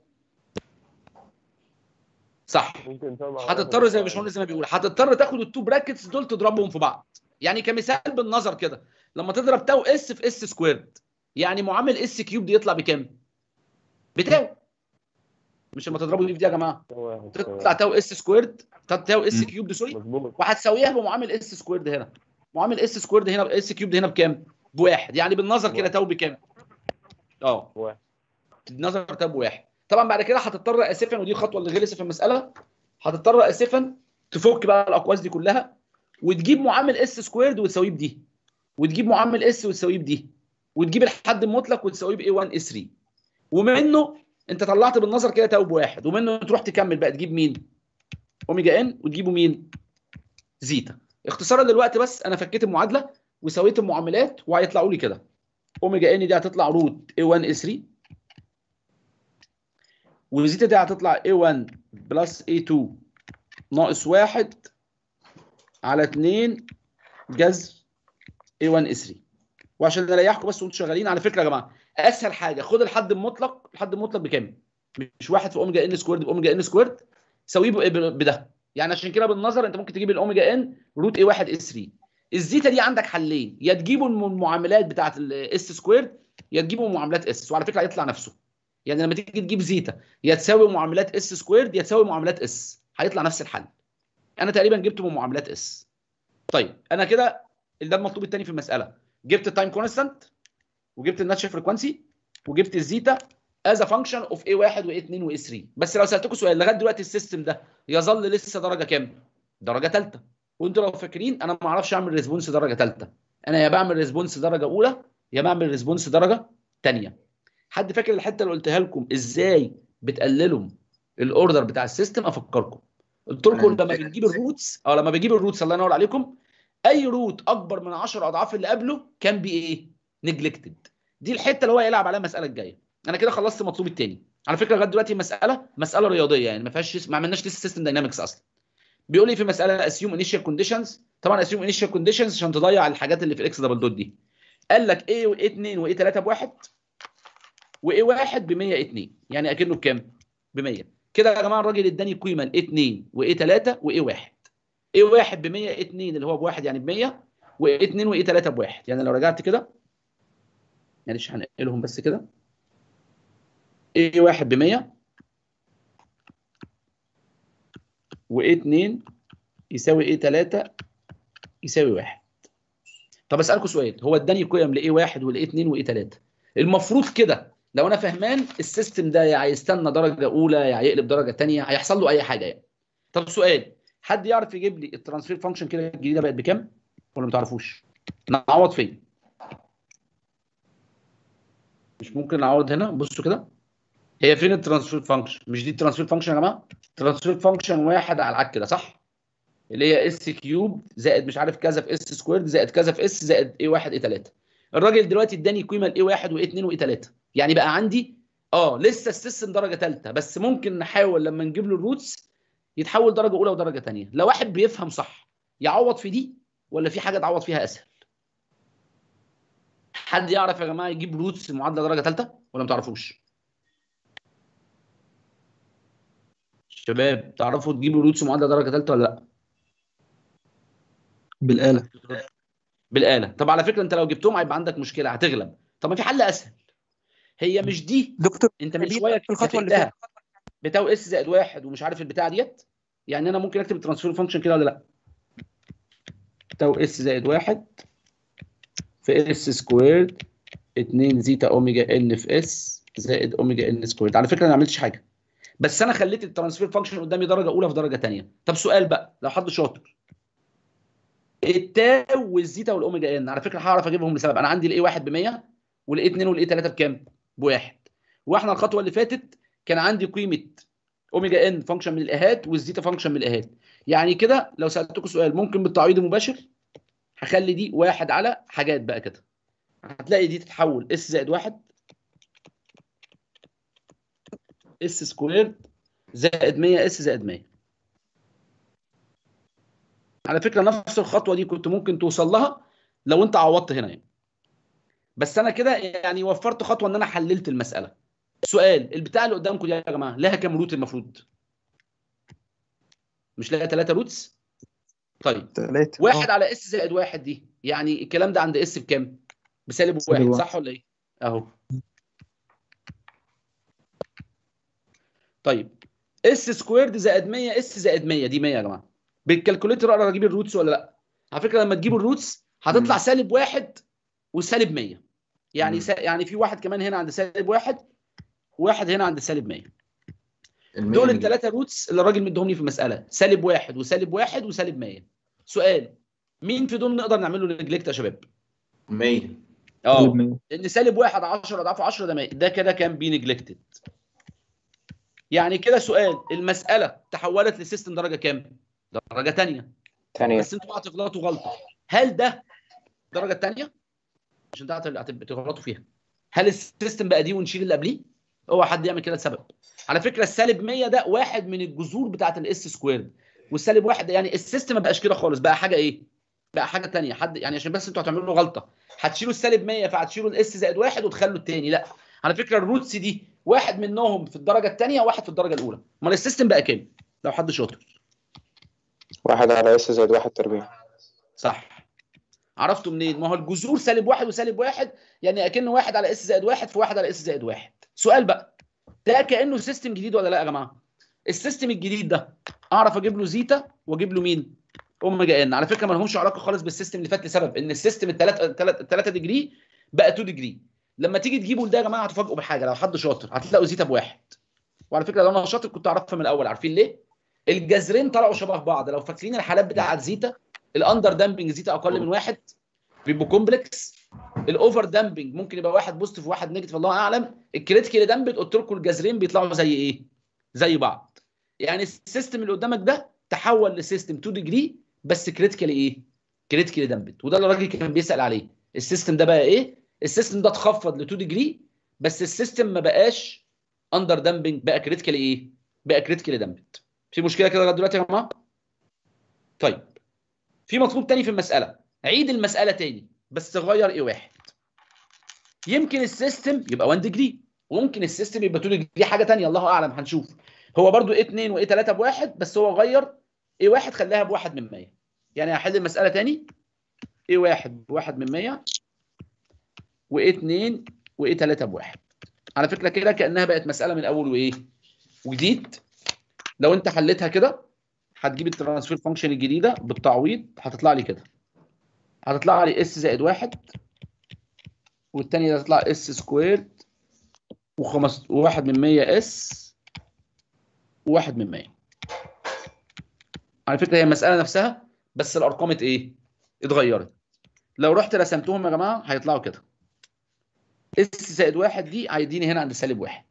صح هتضطر زي ما باشمهندس ما بيقول هتضطر تاخد التو براكتس دول تضربهم في بعض يعني كمثال بالنظر كده لما تضرب تاو اس في اس سكويرد يعني معامل اس كيوب دي يطلع بكام بتاو مش لما تضربوا دي في دي يا جماعه تطلع تاو اس سكويرد تاو اس مم. كيوب دي سوري مظبوط وهتساويها بمعامل اس سكويرد هنا معامل اس سكويرد هنا اس كيوب هنا بكام بواحد يعني بالنظر كده تاو بكام اه واحد. بالنظر تاو بواحد طبعا بعد كده هتضطر اسفا ودي الخطوه اللي غلسه في المساله هتضطر اسفا تفك بقى الاقواس دي كلها وتجيب معامل اس سكويرد وتساويه بدي وتجيب معامل اس وتساويه بدي وتجيب الحد المطلق وتساويه ب A1 A3 ومنه انت طلعت بالنظر كده تاو بواحد ومنه تروح تكمل بقى تجيب مين؟ اوميجا ان وتجيبوا مين؟ زيتا اختصارا للوقت بس انا فكيت المعادله وسويت المعاملات وهيطلعوا لي كده اوميجا ان دي هتطلع روت A1 A3 وزيتا دي هتطلع A1 بلس A2 ناقص واحد على 2 جذر A1 A3 وعشان نريحكم بس وانتم شغالين على فكره يا جماعه اسهل حاجه خد الحد المطلق الحد المطلق بكام؟ مش واحد في اوميجا ان سكويرد باوميجا ان سكويرد سويه ب- ب- بده يعني عشان كده بالنظر انت ممكن تجيب الاوميجا ان روت اي 1 اس 3 الزيتا دي عندك حلين يا تجيبوا الم- المعاملات بتاعت الاس سكويرد يا تجيبوا معاملات اس وعلى فكره هيطلع نفسه يعني لما تيجي تجيب زيتا يا تساوي معاملات اس سكويرد يا تساوي معاملات اس هيطلع نفس الحل انا تقريبا جبته بمعاملات اس طيب انا كده ده المطلوب الثاني في المساله جبت التايم كونستانت وجبت الناتشر فريكوانسي وجبت الزيتا از فانكشن اوف اي 1 واي 2 واي 3 بس لو سالتكم سؤال لغايه دلوقتي السيستم ده يظل لسه درجه كام؟ درجه ثالثه وانتوا لو فاكرين انا ما اعرفش اعمل ريسبونس درجه ثالثه انا يا بعمل ريسبونس درجه اولى يا بعمل ريسبونس درجه ثانيه حد فاكر الحته اللي قلتها لكم ازاي بتقللوا الاوردر بتاع السيستم افكركم قلت لكم لما بنجيب الروتس او لما بجيب الروتس الله ينور عليكم اي روت اكبر من 10 اضعاف اللي قبله كان بي ايه نجلكتد دي الحته اللي هو يلعب عليها المساله الجايه انا كده خلصت المطلوب الثاني على فكره لغايه دلوقتي مساله مساله رياضيه يعني ما فيهاش ما عملناش لسه سيستم داينامكس اصلا بيقول لي في مساله اسيوم انيشال كونديشنز طبعا اسيوم انيشال كونديشنز عشان تضيع الحاجات اللي في الاكس دبل دوت دي قال لك ايه وايه 2 وايه 3 بواحد وايه 1 ب 102 يعني اكنه بكام؟ ب 100 كده يا جماعه الراجل اداني قيمه ل 2 وايه 3 وايه 1 ايه 1 ب 100 2 اللي هو بواحد يعني ب 100 وايه 2 وايه 3 بواحد يعني لو رجعت كده معلش هنقلهم بس كده ايه 1 ب 100 وايه 2 يساوي ايه 3 يساوي 1 طب اسالكم سؤال هو اداني قيم لايه 1 ولايه 2 وايه 3 المفروض كده لو انا فهمان السيستم ده يا هيستنى درجه اولى يا هيقلب درجه ثانيه هيحصل له اي حاجه يعني طب سؤال حد يعرف يجيب لي الترانسفير فانكشن كده الجديده بقت بكام ولا ما تعرفوش نعوض فين مش ممكن نعوض هنا بصوا كده هي فين الترانسفير فانكشن مش دي الترانسفير فانكشن يا جماعه الترانسفير فانكشن واحد على العك كده صح اللي هي اس كيوب زائد مش عارف كذا في اس سكويرد زائد كذا في اس زائد اي 1 اي 3 الراجل دلوقتي اداني قيمه لاي 1 واي 2 واي 3 يعني بقى عندي اه لسه السيستم درجه ثالثه بس ممكن نحاول لما نجيب له الروتس يتحول درجه اولى ودرجه ثانيه لو واحد بيفهم صح يعوض في دي ولا في حاجه تعوض فيها اسهل حد يعرف يا جماعه يجيب روتس المعادله درجه ثالثه ولا ما تعرفوش شباب تعرفوا تجيبوا روتس معادله درجه ثالثه ولا لا بالآلة بالاله طب على فكره انت لو جبتهم هيبقى عندك مشكله هتغلب طب ما في حل اسهل هي مش دي دكتور انت من دي شويه في الخطوة اللي كتبتها بتاو اس زائد واحد ومش عارف البتاع ديت يعني انا ممكن اكتب الترانسفير فانكشن كده ولا لا تاو اس زائد واحد في اس سكويرد 2 زيتا اوميجا ان في اس زائد اوميجا ان سكويرد على فكره انا ما عملتش حاجه بس انا خليت الترانسفير فانكشن قدامي درجه اولى في درجه ثانيه طب سؤال بقى لو حد شاطر التاو والزيتا والاوميجا ان على فكره هعرف اجيبهم لسبب انا عندي الاي 1 ب 100 والاي 2 والاي 3 بكام؟ بواحد واحنا الخطوه اللي فاتت كان عندي قيمه اوميجا ان فانكشن من الاهات والزيتا فانكشن من الاهات يعني كده لو سالتكم سؤال ممكن بالتعويض المباشر هخلي دي واحد على حاجات بقى كده هتلاقي دي تتحول اس زائد واحد اس سكوير زائد 100 اس زائد 100 على فكره نفس الخطوه دي كنت ممكن توصل لها لو انت عوضت هنا يعني بس انا كده يعني وفرت خطوه ان انا حللت المساله سؤال البتاع اللي قدامكم دي يا جماعه لها كام روت المفروض مش لها ثلاثه روتس طيب ثلاثة واحد على اس زائد واحد دي يعني الكلام ده عند اس بكام بسالب سالب واحد واحد. صح ولا ايه اهو طيب اس سكويرد زائد 100 اس زائد 100 دي 100 يا جماعه بالكالكوليتر اقدر اجيب الروتس ولا لا على فكره لما تجيبوا الروتس هتطلع سالب واحد وسالب 100 يعني مم. سا... يعني في واحد كمان هنا عند سالب واحد وواحد هنا عند سالب 100 المية دول نجيب. الثلاثه روتس اللي الراجل مديهم لي في المساله سالب واحد وسالب واحد وسالب 100 سؤال مين في دول نقدر نعمل له نجلكت يا شباب 100 سالب اه 100 لان سالب واحد 10 اضعاف 10 ده 100 ده كده كان بي نجلكتد يعني كده سؤال المساله تحولت لسيستم درجه كام درجه ثانيه ثانية بس انتوا بقى هتغلطوا غلطه هل ده الدرجه الثانيه عشان ده هت- هتبقى تغلطوا فيها هل السيستم بقى دي ونشيل اللي قبليه هو حد يعمل كده لسبب على فكره السالب 100 ده واحد من الجذور بتاعت الاس سكويرد والسالب واحد ده يعني السيستم ما بقاش كده خالص بقى حاجه ايه بقى حاجه ثانيه حد يعني عشان بس انتوا هتعملوا غلطه هتشيلوا السالب 100 فهتشيلوا الاس زائد واحد وتخلوا الثاني لا على فكره الروتس دي واحد منهم في الدرجه الثانيه وواحد في الدرجه الاولى امال السيستم بقى كام لو حد شاطر واحد على اس زائد واحد تربيع صح عرفتوا منين؟ ما هو الجذور سالب واحد وسالب واحد يعني اكنه واحد على اس زائد واحد في واحد على اس زائد واحد. سؤال بقى ده كانه سيستم جديد ولا لا يا جماعه؟ السيستم الجديد ده اعرف اجيب له زيتا واجيب له مين؟ اوميجا ان على فكره ما لهمش علاقه خالص بالسيستم اللي فات لسبب ان السيستم الثلاثه الثلاثه ديجري بقى 2 ديجري. لما تيجي تجيبوا ده يا جماعه هتفاجئوا بحاجه لو حد شاطر هتلاقوا زيتا بواحد. وعلى فكره لو انا شاطر كنت اعرفها من الاول عارفين ليه؟ الجذرين طلعوا شبه بعض لو فاكرين الحالات بتاعت زيتا الاندر دامبنج زيتا اقل من واحد بيبقوا كومبلكس الاوفر دامبنج ممكن يبقى واحد بوزيتيف وواحد نيجاتيف الله اعلم الكريتيكال دامبنج قلت لكم الجذرين بيطلعوا زي ايه؟ زي بعض يعني السيستم اللي قدامك ده تحول لسيستم 2 ديجري بس كريتيكال ايه؟ كريتيكال دامبنج وده اللي الراجل كان بيسال عليه السيستم ده بقى ايه؟ السيستم ده اتخفض ل 2 ديجري بس السيستم ما بقاش اندر دامبنج بقى كريتيكال ايه؟ بقى كريتيكال دامبنج في مشكله كده لغايه دلوقتي يا جماعه؟ طيب في مطلوب تاني في المساله عيد المساله تاني بس غير ايه واحد يمكن السيستم يبقى 1 ديجري وممكن السيستم يبقى 2 ديجري حاجه تانية الله اعلم هنشوف هو برضو ايه 2 وايه 3 بواحد بس هو غير ايه واحد خلاها بواحد من 100 يعني هحل المساله تاني ايه واحد بواحد من 100 وايه 2 وايه 3 بواحد على فكره كده كانها بقت مساله من اول وايه وجديد لو انت حليتها كده هتجيب الترانسفير فانكشن الجديده بالتعويض هتطلع لي كده هتطلع لي اس زائد واحد والتانية هتطلع اس سكويرد وخمس وواحد من 100 اس وواحد من 100 على فكرة هي المسألة نفسها بس الأرقام ات ايه؟ اتغيرت لو رحت رسمتهم يا جماعة هيطلعوا كده اس زائد واحد دي هيديني هنا عند سالب واحد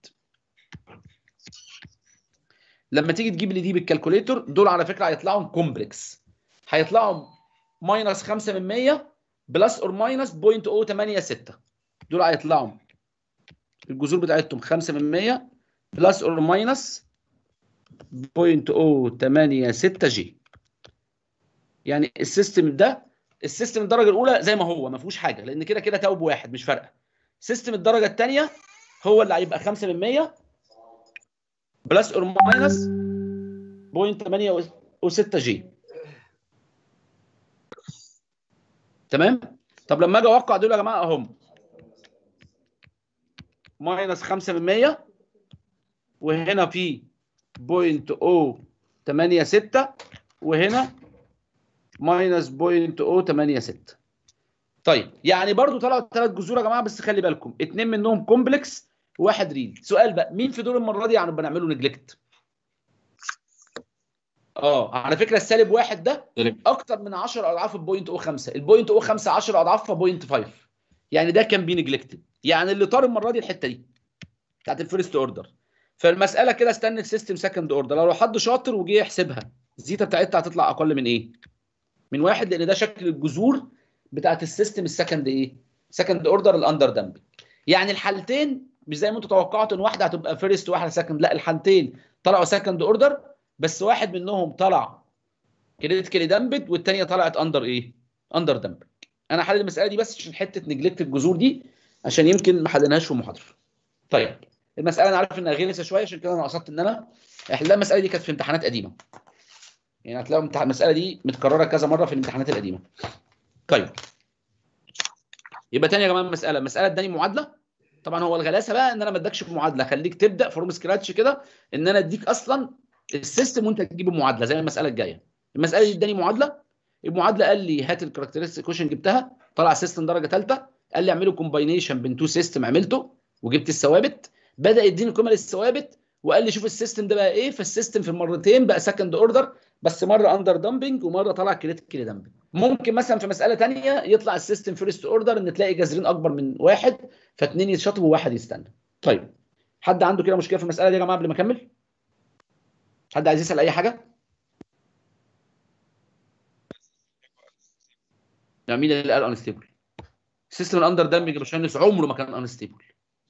لما تيجي تجيب لي دي بالكالكوليتر دول على فكرة هيطلعوا كومبلكس هيطلعوا ماينس 5 من 100 بلس اور ماينس 0.086 دول هيطلعوا الجذور بتاعتهم 5 من 100 بلس اور ماينس 0.086 جي يعني السيستم ده السيستم الدرجه الاولى زي ما هو ما فيهوش حاجه لان كده كده تاوب واحد مش فارقه سيستم الدرجه الثانيه هو اللي هيبقى 5 من 100 بلس اور ماينس 0.86 جي تمام طب لما اجي اوقع دول يا جماعه اهم ماينس 5 من 100 وهنا في 0.086 وهنا ماينس 0.086 طيب يعني برضو طلعوا ثلاث جذور يا جماعه بس خلي بالكم اثنين منهم كومبلكس وواحد ريل سؤال بقى مين في دول المره دي يعني بنعمله نجلكت اه على فكره السالب واحد ده سالب. اكتر من 10 اضعاف البوينت او 5 البوينت او 5 10 اضعافها بوينت 5 يعني ده كان بي نجلكتد يعني اللي طار المره دي الحته دي بتاعت الفيرست اوردر فالمساله كده استنت سيستم سكند اوردر لو حد شاطر وجه يحسبها الزيتا بتاعتها هتطلع اقل من ايه من واحد لان ده شكل الجذور بتاعت السيستم السكند ايه سكند اوردر الاندر دامبنج يعني الحالتين مش زي ما انتوا توقعتوا ان واحده هتبقى فيرست وواحده سكند لا الحالتين طلعوا سكند اوردر بس واحد منهم طلع كريتيكالي دامبد والثانيه طلعت اندر ايه اندر دامبنج انا حلل المساله دي بس عشان حته نجلكت الجذور دي عشان يمكن ما حليناهاش في المحاضره طيب المساله انا عارف انها غلسه شويه عشان كده انا قصدت ان انا احلها المساله دي كانت في امتحانات قديمه يعني هتلاقوا امتح- المساله دي متكرره كذا مره في الامتحانات القديمه طيب يبقى تاني يا جماعه المساله المساله اداني معادله طبعا هو الغلاسه بقى ان انا ما ادكش بمعادله خليك تبدا فروم سكراتش كده ان انا اديك اصلا السيستم وانت تجيب المعادله زي المساله الجايه المساله دي اداني معادله المعادله قال لي هات الكاركترستيك كوشن جبتها طلع سيستم درجه ثالثه قال لي اعملوا كومباينيشن بين تو سيستم عملته وجبت الثوابت بدا يديني كمل الثوابت وقال لي شوف السيستم ده بقى ايه فالسيستم في المرتين بقى سكند اوردر بس مره اندر دامبنج ومره طلع كريتيكال دامبنج ممكن مثلا في مساله ثانيه يطلع السيستم فيرست اوردر ان تلاقي جذرين اكبر من واحد فاثنين يتشطبوا وواحد يستنى طيب حد عنده كده مشكله في المساله دي يا جماعه قبل ما اكمل حد عايز يسال اي حاجه لا مين اللي قال انستيبل السيستم الاندر دامبنج يا باشمهندس عمره ما كان انستيبل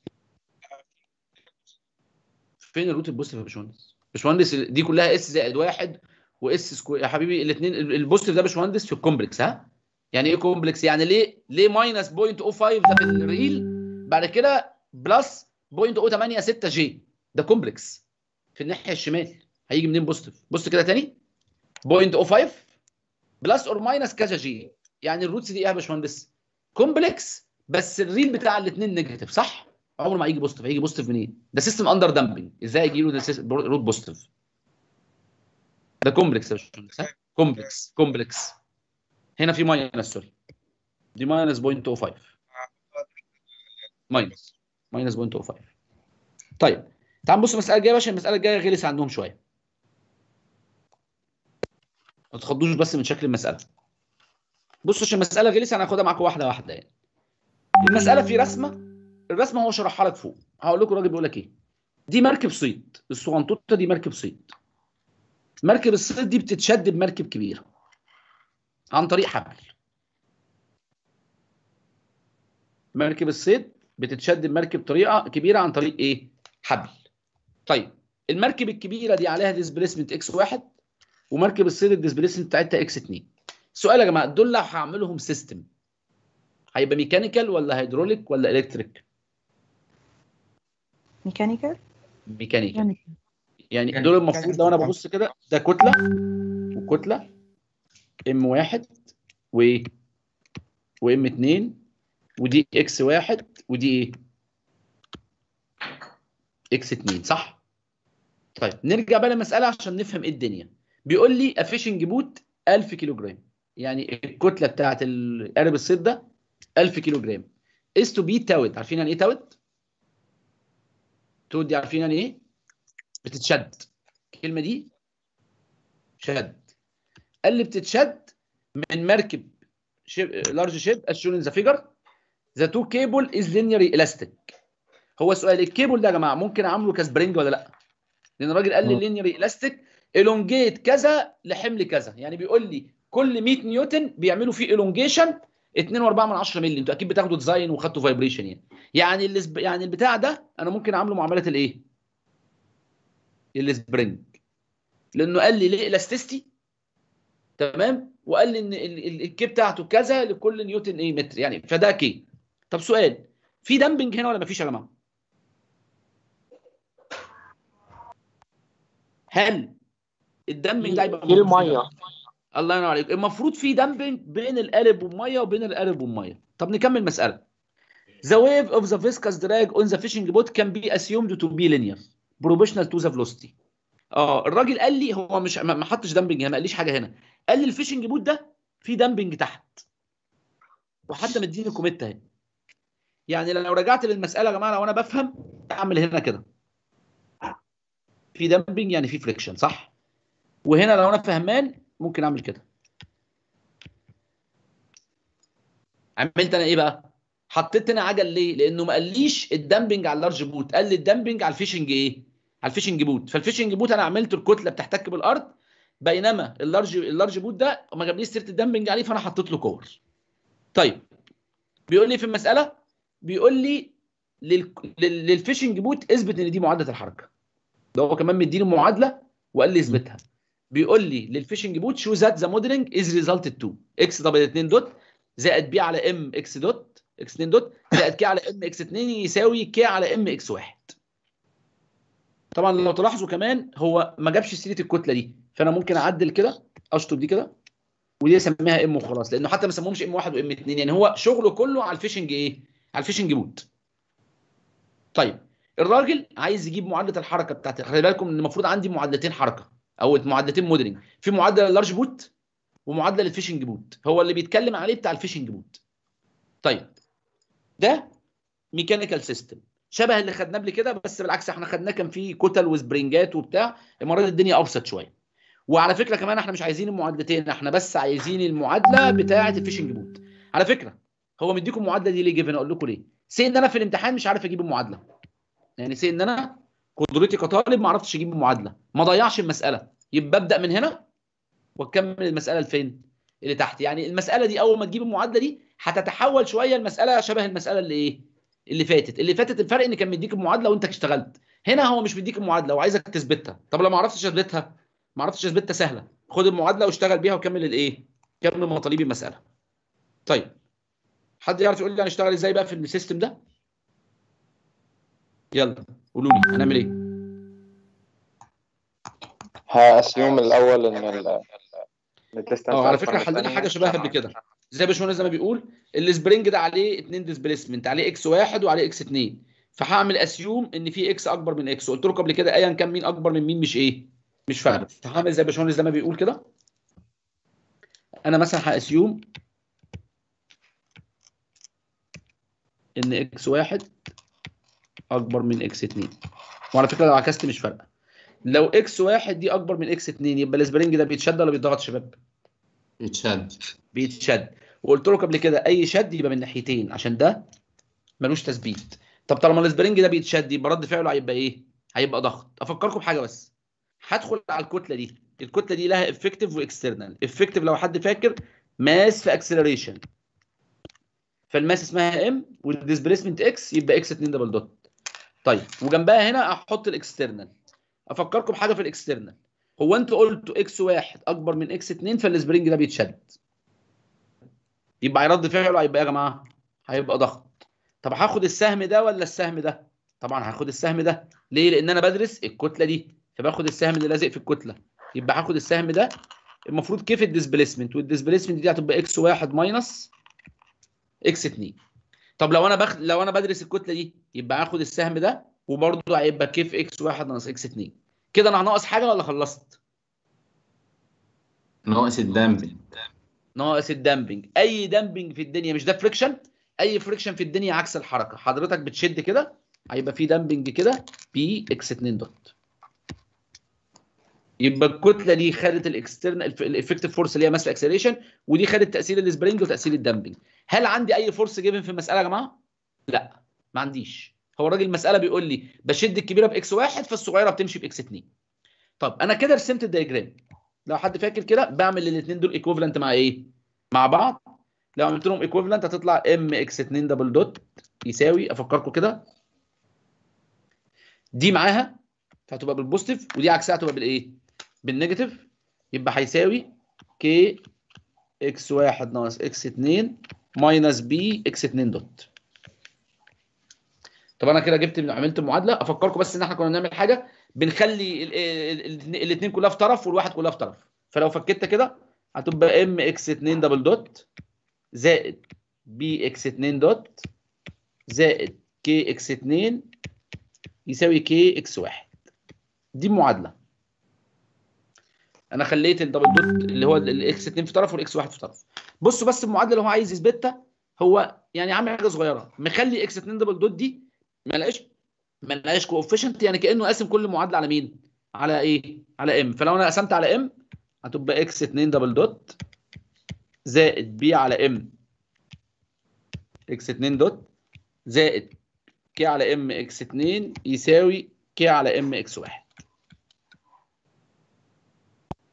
فين الروت البوزيتيف يا باشمهندس باشمهندس دي كلها اس زائد واحد واس سكوير يا حبيبي الاثنين البوزيتيف ده يا باشمهندس في الكومبلكس ها يعني ايه كومبلكس يعني ليه ليه ماينس 0.05 ده في الريل بعد كده بلس 0.086 جي ده كومبلكس في الناحيه الشمال هيجي منين بوزيتيف بص كده تاني 0.05 بلس اور ماينس كذا جي يعني الروتس دي ايه يا باشمهندس كومبلكس بس الريل بتاع الاثنين نيجاتيف صح عمره ما هيجي بوزيتيف هيجي بوزيتيف منين ده سيستم اندر دامبنج ازاي يجي له ده سيستم- روت بوزيتيف ده كومبلكس يا باشمهندس ها؟ كومبلكس كومبلكس هنا في ماينس سوري دي ماينس 0.05 ماينس ماينس 0.05 طيب تعال نبص المساله الجايه يا باشا المساله الجايه غلس عندهم شويه ما تخضوش بس من شكل المساله بصوا عشان المساله غلسه انا هاخدها معاكم واحده واحده يعني المساله في رسمه الرسمه هو شرحها لك فوق هقول لكم الراجل بيقول لك ايه دي مركب صيد الصغنطوطه دي مركب صيد مركب الصيد دي بتتشد بمركب كبيره عن طريق حبل مركب الصيد بتتشد بمركب طريقه كبيره عن طريق ايه حبل طيب المركب الكبيره دي عليها ديسبيسمنت اكس واحد ومركب الصيد الديسبيسمنت بتاعتها اكس 2 السؤال يا جماعه دول لو هعملهم سيستم هيبقى ميكانيكال ولا هيدروليك ولا الكتريك ميكانيكال ميكانيكال يعني دول المفروض لو انا ببص كده ده كتله وكتله ام واحد وايه وام اتنين ودي اكس واحد ودي ايه اكس اتنين صح طيب نرجع بقى للمساله عشان نفهم ايه الدنيا بيقول لي افيشنج بوت 1000 كيلو جرام يعني الكتله بتاعت القارب الصيد ده 1000 كيلو جرام is to be towed عارفين يعني ايه towed؟ تود دي عارفين يعني ايه؟ بتتشد الكلمه دي شد قال لي بتتشد من مركب لارج شيب as shown in the figure the two cable is linearly elastic هو سؤال الكيبل ده يا جماعه ممكن اعمله كسبرينج ولا لا؟ لان الراجل قال لي linearly elastic elongate كذا لحمل كذا يعني بيقول لي كل 100 نيوتن بيعملوا فيه elongation 2.4 من 10 مللي انتوا اكيد بتاخدوا ديزاين وخدتوا فايبريشن يعني يعني الاسب... يعني البتاع ده انا ممكن اعمله معامله الايه؟ السبرينج لانه قال لي ليه الاستيستي تمام وقال لي ان ال- ال- الكي بتاعته كذا لكل نيوتن ايه متر يعني فده كي طب سؤال في دامبنج هنا ولا مفيش يا جماعه؟ هل الدامبنج ده يبقى في موجود فين؟ الميه الله ينور عليك المفروض في دامبنج بين القالب والميه وبين القالب والميه طب نكمل مساله The wave of the viscous drag on the fishing boat can be assumed to be linear proportional to the velocity اه الراجل قال لي هو مش ما ما حطش دامبنج هنا ما قاليش حاجه هنا قال لي الفيشنج بوت ده في دامبنج تحت وحتى مديني كوميت اهي يعني لو رجعت للمساله يا جماعه لو انا بفهم اعمل هنا كده في دامبنج يعني في فريكشن صح وهنا لو انا فهمان ممكن اعمل كده عملت انا ايه بقى حطيت هنا عجل ليه لانه ما قاليش الدامبنج على اللارج بوت قال لي الدامبنج على الفيشنج ايه على الفيشنج بوت فالفيشنج بوت انا عملت الكتله بتحتك بالارض بينما اللارج اللارج بوت ده ما جابليش سيره الدمبنج عليه فانا حطيت له كور طيب بيقول لي في المساله بيقول لي لل... لل... للفيشنج بوت اثبت ان دي معادله الحركه ده هو كمان مديني معادله وقال لي اثبتها بيقول لي للفيشنج بوت شو ذات ذا موديلنج از ريزلتد تو اكس دبل 2 دوت زائد بي على ام اكس دوت اكس 2 دوت زائد كي على ام اكس 2 يساوي كي على ام اكس 1 طبعا لو تلاحظوا كمان هو ما جابش سيره الكتله دي فانا ممكن اعدل كده اشطب دي كده ودي اسميها ام وخلاص لانه حتى ما سموهمش ام 1 وام 2 يعني هو شغله كله على الفيشنج ايه؟ على الفيشنج بوت. طيب الراجل عايز يجيب معادله الحركه بتاعت خلي بالكم ان المفروض عندي معادلتين حركه او معادلتين موديلنج في معادله اللارج بوت ومعادله للفيشنج بوت هو اللي بيتكلم عليه بتاع الفيشنج بوت. طيب ده ميكانيكال سيستم شبه اللي خدناه قبل كده بس بالعكس احنا خدناه كان فيه كتل وسبرنجات وبتاع المره دي الدنيا ابسط شويه وعلى فكره كمان احنا مش عايزين المعادلتين احنا بس عايزين المعادله بتاعه الفيشنج بوت على فكره هو مديكم المعادله دي ليه جيفن اقول لكم ليه سي ان انا في الامتحان مش عارف اجيب المعادله يعني سي ان انا قدرتي كطالب ما عرفتش اجيب المعادله ما ضيعش المساله يبقى ابدا من هنا واكمل المساله لفين اللي تحت يعني المساله دي اول ما تجيب المعادله دي هتتحول شويه المساله شبه المساله اللي ايه اللي فاتت اللي فاتت الفرق ان كان مديك المعادله وانت اشتغلت هنا هو مش مديك المعادله وعايزك تثبتها طب لو ما عرفتش اثبتها ما عرفتش اثبتها سهله خد المعادله واشتغل بيها وكمل الايه كمل مطالب المساله طيب حد يعرف يقول لي هنشتغل ازاي بقى في السيستم ده يلا قولوا لي هنعمل ايه هاسيوم الاول ان ال الديستانس اه على فكره حلينا حاجه شبهها قبل كده زي باشمهندس زي ما بيقول السبرينج ده عليه اثنين ديسبيسمنت عليه اكس واحد وعليه اكس اثنين فهعمل اسيوم ان في اكس اكبر من اكس قلت لكم قبل كده ايا كان مين اكبر من مين مش ايه مش فارقه فهعمل زي باشمهندس زي ما بيقول كده انا مثلا هاسيوم ان اكس واحد اكبر من اكس 2 وعلى فكره لو عكست مش فارقه لو اكس واحد دي اكبر من اكس 2 يبقى السبرينج ده بيتشد ولا بيتضغط يا شباب؟ يتشد بيتشد وقلت لكم قبل كده اي شد يبقى من ناحيتين عشان ده ملوش تثبيت طب طالما السبرينج ده بيتشد يبقى رد فعله هيبقى ايه؟ هيبقى ضغط افكركم بحاجه بس هدخل على الكتله دي الكتله دي لها افكتيف واكسترنال افكتيف لو حد فاكر ماس في اكسلريشن فالماس اسمها ام والديسبيسمنت اكس يبقى اكس 2 دبل دوت طيب وجنبها هنا احط الاكسترنال افكركم بحاجه في الاكسترنال هو انتوا قلتوا اكس واحد اكبر من اكس 2 فالسبرينج ده بيتشد يبقى هيرد فعله هيبقى إيه يا جماعه هيبقى ضغط طب هاخد السهم ده ولا السهم ده طبعا هاخد السهم ده ليه لان انا بدرس الكتله دي فباخد السهم اللي لازق في الكتله يبقى هاخد السهم ده المفروض كيف الديسبيسمنت والديسبيسمنت دي هتبقى اكس واحد ماينس اكس 2 طب لو انا بخ... لو انا بدرس الكتله دي يبقى هاخد السهم ده وبرضه هيبقى كيف اكس واحد ناقص اكس 2 كده انا هناقص حاجه ولا خلصت؟ ناقص الدمبنج ناقص الدامبنج اي دامبنج في الدنيا مش ده فريكشن اي فريكشن في الدنيا عكس الحركه حضرتك بتشد كده هيبقى في دامبنج كده بي اكس 2 دوت يبقى الكتله دي خدت الاكسترنال الافكتيف فورس اللي هي ماس اكسلريشن ودي خدت تاثير السبرينج وتاثير الدامبنج هل عندي اي فورس جيفن في المساله يا جماعه لا ما عنديش هو الراجل المساله بيقول لي بشد الكبيره باكس واحد فالصغيره بتمشي باكس 2 طب انا كده رسمت الدايجرام لو حد فاكر كده بعمل الاثنين دول ايكوفالنت مع ايه مع بعض لو عملت لهم ايكوفالنت هتطلع ام اكس 2 دبل دوت يساوي افكركم كده دي معاها فهتبقى بالبوزيتيف ودي عكسها هتبقى بالايه بالنيجاتيف يبقى هيساوي كي اكس 1 ناقص اكس 2 ماينس بي اكس 2 دوت طب انا كده جبت عملت المعادله افكركم بس ان احنا كنا بنعمل حاجه بنخلي الاثنين كلها في طرف والواحد كلها في طرف فلو فكيتها كده هتبقى ام اكس 2 دبل دوت زائد بي اكس 2 دوت زائد كي اكس 2 يساوي كي اكس 1 دي المعادله انا خليت الدبل دوت اللي هو الاكس 2 في طرف والاكس 1 في طرف بصوا بس المعادله اللي هو عايز يثبتها هو يعني عامل حاجه صغيره مخلي اكس 2 دبل دوت دي ما لقاش ما لقاش كوفيشنت يعني كانه قاسم كل معادله على مين على ايه على ام فلو انا قسمت على ام هتبقى اكس 2 دبل دوت زائد بي على ام اكس 2 دوت زائد كي على ام اكس 2 يساوي كي على ام اكس 1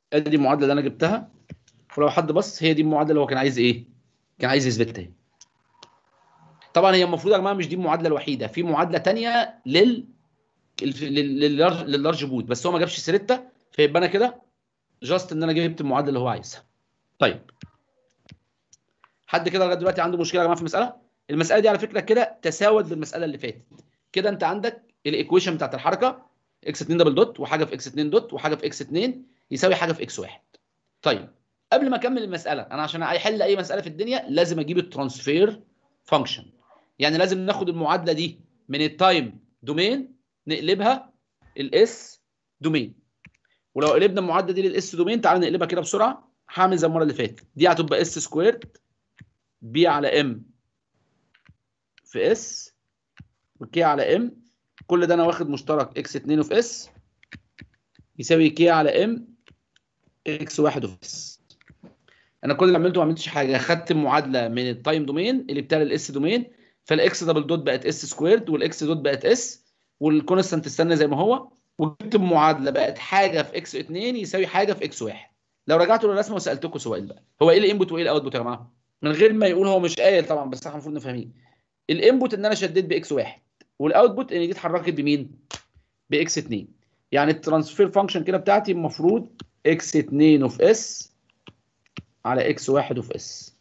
ادي المعادله اللي انا جبتها ولو حد بص هي دي المعادله اللي هو كان عايز ايه كان عايز يثبتها اهي. طبعا هي المفروض يا جماعه مش دي المعادله الوحيده في معادله تانية لل الف- لل- لللارج لللارج بوت بس هو ما جابش سيرتها فيبقى انا كده جاست ان انا جبت المعادله اللي هو عايزها طيب حد كده لغايه دلوقتي عنده مشكله يا جماعه في المساله المساله دي على فكره كده تساوت بالمساله اللي فاتت كده انت عندك الايكويشن بتاعت الحركه اكس 2 دبل دوت وحاجه في اكس 2 دوت وحاجه في اكس 2 يساوي حاجه في اكس 1 طيب قبل ما اكمل المساله انا عشان احل اي مساله في الدنيا لازم اجيب الترانسفير فانكشن يعني لازم ناخد المعادله دي من التايم دومين نقلبها الاس دومين ولو قلبنا المعادله دي للاس دومين تعالى نقلبها كده بسرعه هعمل زي المره اللي فاتت دي هتبقى اس سكويرد بي على ام في اس وكي على ام كل ده انا واخد مشترك اكس 2 في اس يساوي كي على ام اكس 1 في اس انا كل اللي عملته ما عملتش حاجه خدت المعادله من التايم دومين اللي بتاع الاس دومين فالاكس دبل دوت بقت اس سكويرد والاكس دوت بقت اس والكونستانت استنى زي ما هو وجبت المعادله بقت حاجه في اكس 2 يساوي حاجه في اكس 1 لو رجعتوا للرسمه وسالتكم سؤال بقى هو ايه الانبوت وايه الاوتبوت يا جماعه من غير ما يقول هو مش قايل طبعا بس احنا المفروض نفهمين الانبوت ان انا شديت باكس 1 والاوتبوت ان دي اتحركت بمين باكس 2 يعني الترانسفير فانكشن كده بتاعتي المفروض اكس 2 في اس على اكس 1 في اس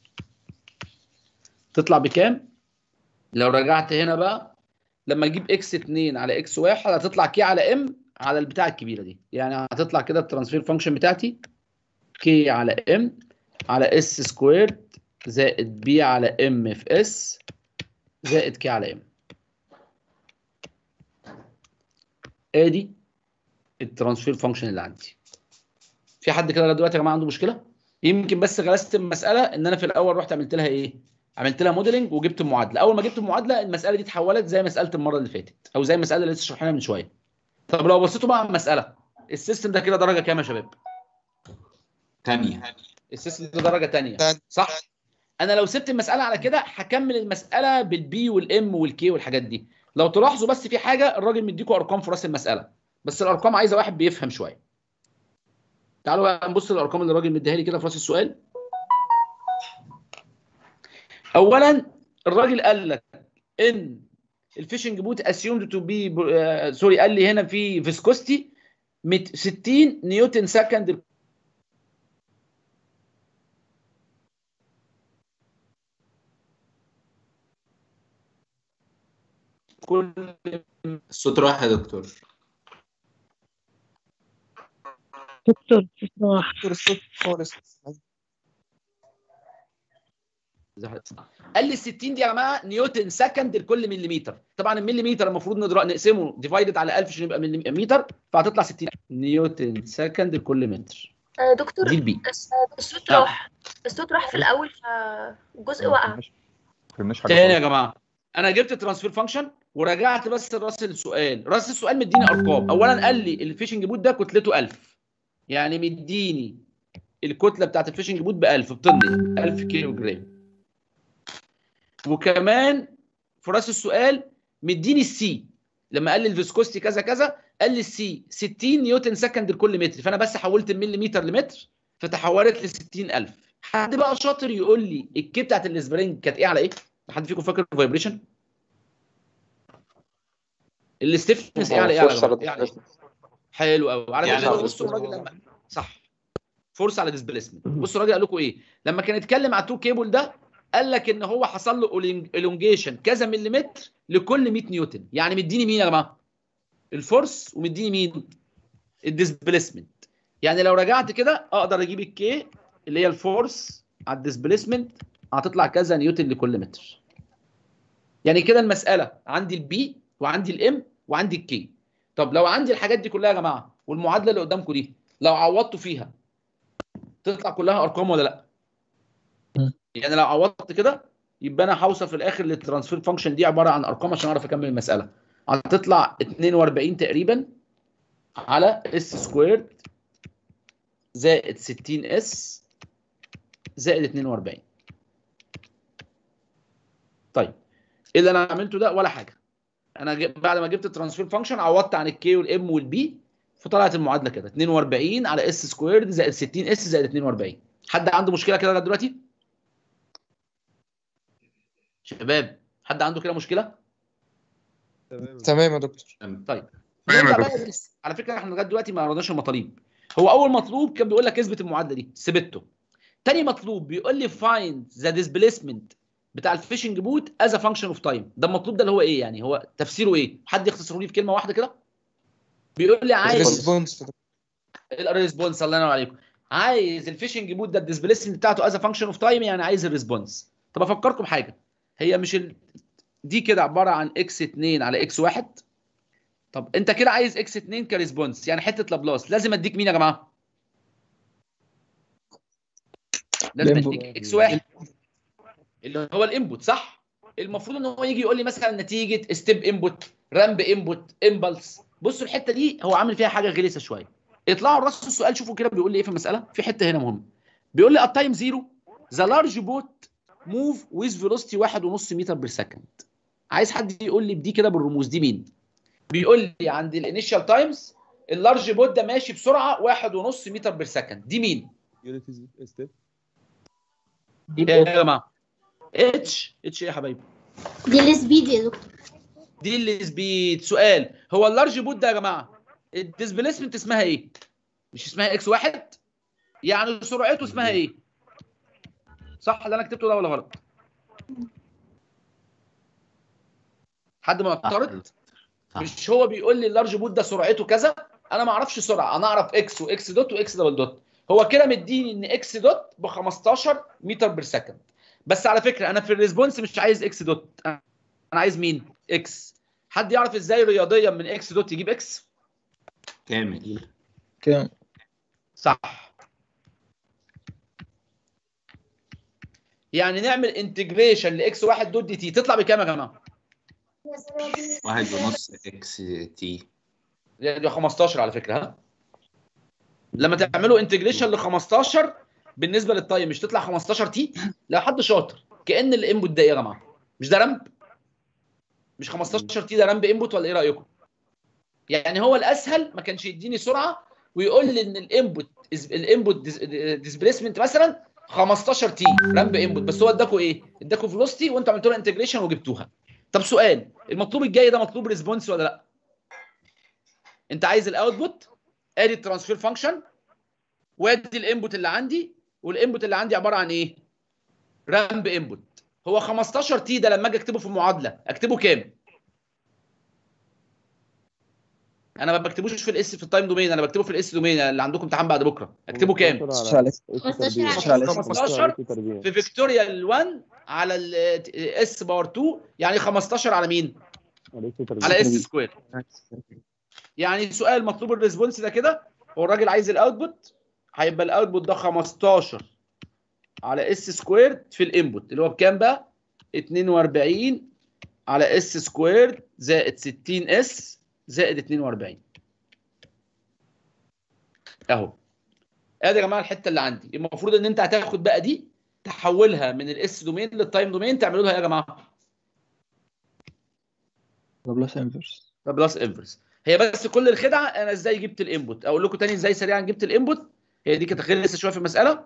تطلع بكام لو رجعت هنا بقى لما اجيب اكس 2 على اكس 1 هتطلع كي على ام على البتاع الكبيره دي يعني هتطلع كده الترانسفير فانكشن بتاعتي كي على ام على اس سكويرد زائد بي على ام في اس زائد كي على ام ادي الترانسفير فانكشن اللي عندي في حد كده لغايه دلوقتي يا جماعه عنده مشكله يمكن بس غلست المساله ان انا في الاول رحت عملت لها ايه عملت لها موديلنج وجبت المعادله اول ما جبت المعادله المساله دي اتحولت زي مساله المره اللي فاتت او زي المساله اللي لسه شرحناها من شويه طب لو بصيتوا بقى على المساله السيستم ده كده درجه كام يا شباب تانية السيستم ده درجه ثانيه تانية. صح انا لو سبت المساله على كده هكمل المساله بالبي والام والكي والحاجات دي لو تلاحظوا بس في حاجه الراجل مديكوا ارقام في راس المساله بس الارقام عايزه واحد بيفهم شويه تعالوا بقى نبص للارقام اللي الراجل مديها لي كده في راس السؤال اولا الراجل قال لك ان الفيشنج بوت اسيومد تو بي سوري قال لي هنا في فيسكوستي 60 نيوتن سكند كل الصوت راح يا دكتور دكتور صباح دكتور الصوت خالص قال لي ال 60 دي يا جماعه نيوتن سكند لكل مليمتر طبعا المليمتر المفروض ندر- نقسمه ديفايدد على 1000 عشان يبقى مليمتر فهتطلع 60 نيوتن سكند لكل متر آه، دكتور دي البي الس- الصوت آه. راح الصوت راح في الاول فالجزء وقع فهمناش حاجه تاني يا خالص. جماعه انا جبت ترانسفير فانكشن ورجعت بس راس السؤال راس السؤال مديني ارقام اولا قال لي الفيشنج بوت ده كتلته 1000 يعني مديني الكتله بتاعت الفيشنج بوت ب 1000 بطن 1000 كيلو جرام وكمان في راس السؤال مديني السي لما قال لي الفيسكوستي كذا كذا قال لي السي 60 نيوتن سكند لكل متر فانا بس حولت المليمتر لمتر فتحولت ل 60000 حد بقى شاطر يقول لي الكي بتاعت الاسبرينج كانت ايه على ايه؟ حد فيكم فاكر الفايبريشن؟ الاستفنس ايه على ايه على فرصة جماعة؟ إيه على إيه؟ حلو قوي على يعني فكره على بصوا الراجل لما صح فرصه على ديسبيسمنت بصوا الراجل قال لكم ايه لما كان اتكلم على التو كيبل ده قال لك ان هو حصل له الونجيشن كذا مليمتر لكل 100 نيوتن يعني مديني مين يا جماعه الفورس ومديني مين الديسبيسمنت يعني لو رجعت كده اقدر اجيب الكي اللي هي الفورس على الديسبيسمنت هتطلع كذا نيوتن لكل متر يعني كده المساله عندي البي وعندي الام وعندي الكي طب لو عندي الحاجات دي كلها يا جماعه والمعادله اللي قدامكم دي لو عوضتوا فيها تطلع كلها ارقام ولا لا مم. يعني لو عوضت كده يبقى انا هوصل في الاخر للترانسفير فانكشن دي عباره عن ارقام عشان اعرف اكمل المساله هتطلع 42 تقريبا على اس سكويرد زائد 60 اس زائد 42 طيب ايه اللي انا عملته ده ولا حاجه انا جب- بعد ما جبت الترانسفير فانكشن عوضت عن الكي والام والبي فطلعت المعادله كده 42 على اس سكويرد زائد 60 اس زائد 42 حد عنده مشكله كده لغايه دلوقتي شباب حد عنده كده مشكله تمام يا دكتور طيب تمام يا نرجع دكتور. بقى للس- على فكره احنا لغايه دلوقتي ما قرناش المطالب هو اول مطلوب كان بيقول لك اثبت المعادله دي ثبته تاني مطلوب بيقول لي فايند ذا ديسبيسمنت بتاع الفيشنج بوت از ا فانكشن اوف تايم ده المطلوب ده اللي هو ايه يعني هو تفسيره ايه حد يختصره لي في كلمه واحده كده بيقول لي عايز ريسبونس الريسبونس الله ينور عليكم عايز الفيشنج بوت ده الديسبيسمنت بتاعته از ا فانكشن اوف تايم يعني عايز الريسبونس طب افكركم حاجه هي مش ال... دي كده عباره عن اكس 2 على اكس 1 طب انت كده عايز اكس 2 كريسبونس يعني حته لابلاس لازم اديك مين يا جماعه لازم الانبوت. اديك اكس 1 اللي هو الانبوت صح المفروض ان هو يجي يقول لي مثلا نتيجه ستيب انبوت رامب انبوت امبلس بصوا الحته دي هو عامل فيها حاجه غلسه شويه اطلعوا الرص السؤال شوفوا كده بيقول لي ايه في المساله في حته هنا مهمه بيقول لي التايم زيرو ذا لارج بوت موف ويز فيلوسيتي 1.5 متر بير سكند عايز حد يقول لي بدي كده بالرموز دي مين بيقول لي عند الانيشال تايمز اللارج بوت ده ماشي بسرعه 1.5 متر بير سكند دي مين ايه يا جماعه اتش اتش ايه يا حبايبي دي السبيد يا دكتور دي اللي سبيد سؤال هو اللارج بوت ده يا جماعه الديسبيسمنت اسمها ايه مش اسمها اكس واحد يعني سرعته اسمها ايه صح اللي انا كتبته ده ولا غلط حد معترض مش هو بيقول لي اللارج بوت ده سرعته كذا انا ما اعرفش سرعه انا اعرف اكس واكس دوت واكس دبل دوت هو كده مديني ان اكس دوت ب 15 متر بير سكند بس على فكره انا في الريسبونس مش عايز اكس دوت انا عايز مين اكس حد يعرف ازاي رياضيا من اكس دوت يجيب اكس كامل كام صح يعني نعمل انتجريشن لاكس واحد دوت دي تي تطلع بكام يا جماعه؟ واحد ونص اكس تي دي 15 على فكره ها لما تعملوا انتجريشن ل 15 بالنسبه للتايم مش تطلع 15 تي لا حد شاطر كان الانبوت ده ايه يا جماعه مش ده رامب مش 15 تي ده رامب انبوت ولا ايه رايكم يعني هو الاسهل ما كانش يديني سرعه ويقول لي ان الانبوت الانبوت ديسبيسمنت مثلا 15 تي رامب انبوت بس هو اداكوا ايه اداكوا فيلوسيتي وانتوا عملتوا لها انتجريشن وجبتوها طب سؤال المطلوب الجاي ده مطلوب ريسبونس ولا لا انت عايز الاوتبوت ادي الترانسفير فانكشن وادي الانبوت اللي عندي والانبوت اللي عندي عباره عن ايه رامب انبوت هو 15 تي ده لما اجي اكتبه في المعادله اكتبه كام انا ما بكتبوش في الاس في التايم دومين انا بكتبه في الاس دومين اللي عندكم امتحان بعد بكره اكتبه كام 15 في فيكتوريال 1 على الاس باور 2 يعني 15 على مين على اس سكوير يعني سؤال مطلوب الريسبونس ده كده هو الراجل عايز الاوتبوت هيبقى الاوتبوت ده 15 على اس سكوير في الانبوت اللي هو بكام بقى 42 على اس سكوير زائد 60 اس زائد 42 اهو ادي يا جماعه الحته اللي عندي المفروض ان انت هتاخد بقى دي تحولها من الاس دومين للتايم دومين تعملوا لها ايه يا جماعه لابلاس انفرس لابلاس انفرس هي بس كل الخدعه انا ازاي جبت الانبوت اقول لكم تاني ازاي سريعا جبت الانبوت هي دي كانت لسه شويه في المساله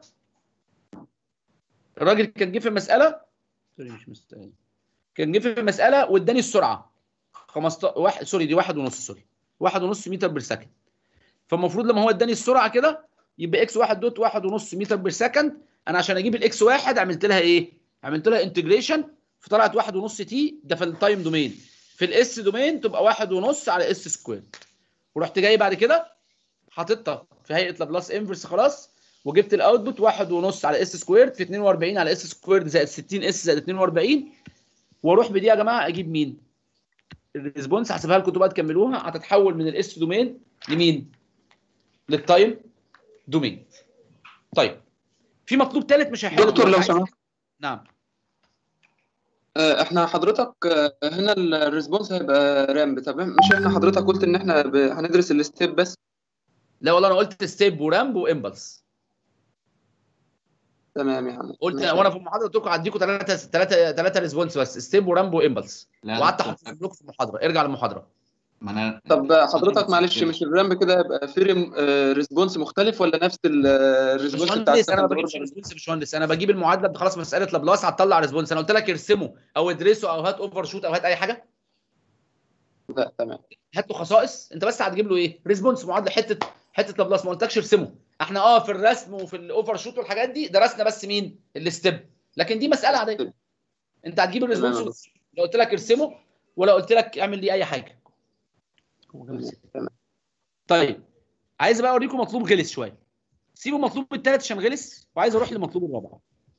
الراجل كان جه في المساله سوري مش مساله كان جه في المساله واداني السرعه 15 واحد سوري دي واحد ونص سوري واحد ونص متر بير سكند فالمفروض لما هو اداني السرعه كده يبقى اكس واحد دوت واحد ونص متر بير سكند انا عشان اجيب الاكس واحد عملت لها ايه؟ عملت لها انتجريشن فطلعت واحد ونص تي ده في التايم دومين في الاس دومين تبقى واحد ونص على اس سكوير ورحت جاي بعد كده حاططها في هيئه لابلاس انفرس خلاص وجبت الاوتبوت واحد ونص على اس سكوير في 42 على اس سكوير زائد 60 اس زائد 42 واروح بدي يا جماعه اجيب مين؟ الريسبونس هسيبها لكم تبقى تكملوها هتتحول من الاس دومين لمين؟ للتايم دومين. طيب في مطلوب ثالث مش هيحل دكتور لو سمحت نعم آه، احنا حضرتك آه، هنا الريسبونس هيبقى رامب طب مش احنا حضرتك قلت ان احنا ب- هندرس الستيب بس لا والله انا قلت ستيب ورامب وامبلس تمام يا عم قلت ماشي. وانا في المحاضره قلت لكم هديكم ثلاثه ثلاثه ثلاثه ريسبونس بس ستيب ورامب وامبلس لا، وقعدت لا. احفظ لكم في المحاضره ارجع للمحاضره ما انا طب حضرتك معلش مش الرامب كده هيبقى في ريسبونس مختلف ولا نفس الريسبونس بتاع باشمهندس انا ما السكند بجيبش اوردر ريسبونس يا باشمهندس انا بجيب المعادله ده خلاص مساله لابلاس هتطلع ريسبونس انا قلت لك ارسمه او ادرسه او هات اوفر شوت او هات اي حاجه لا تمام هات له خصائص انت بس هتجيب له ايه ريسبونس معادله حته حته لابلاس ما قلتلكش ارسمه احنا اه في الرسم وفي الاوفر شوت والحاجات دي درسنا بس مين الستيب لكن دي مساله عاديه انت هتجيب تمام يا الريسبونس لو قلت لك ارسمه ولا قلت لك اعمل لي اي حاجه تمام طيب عايز بقى اوريكم مطلوب غلس شويه سيبوا مطلوب الثالث عشان غلس وعايز اروح لمطلوب الرابع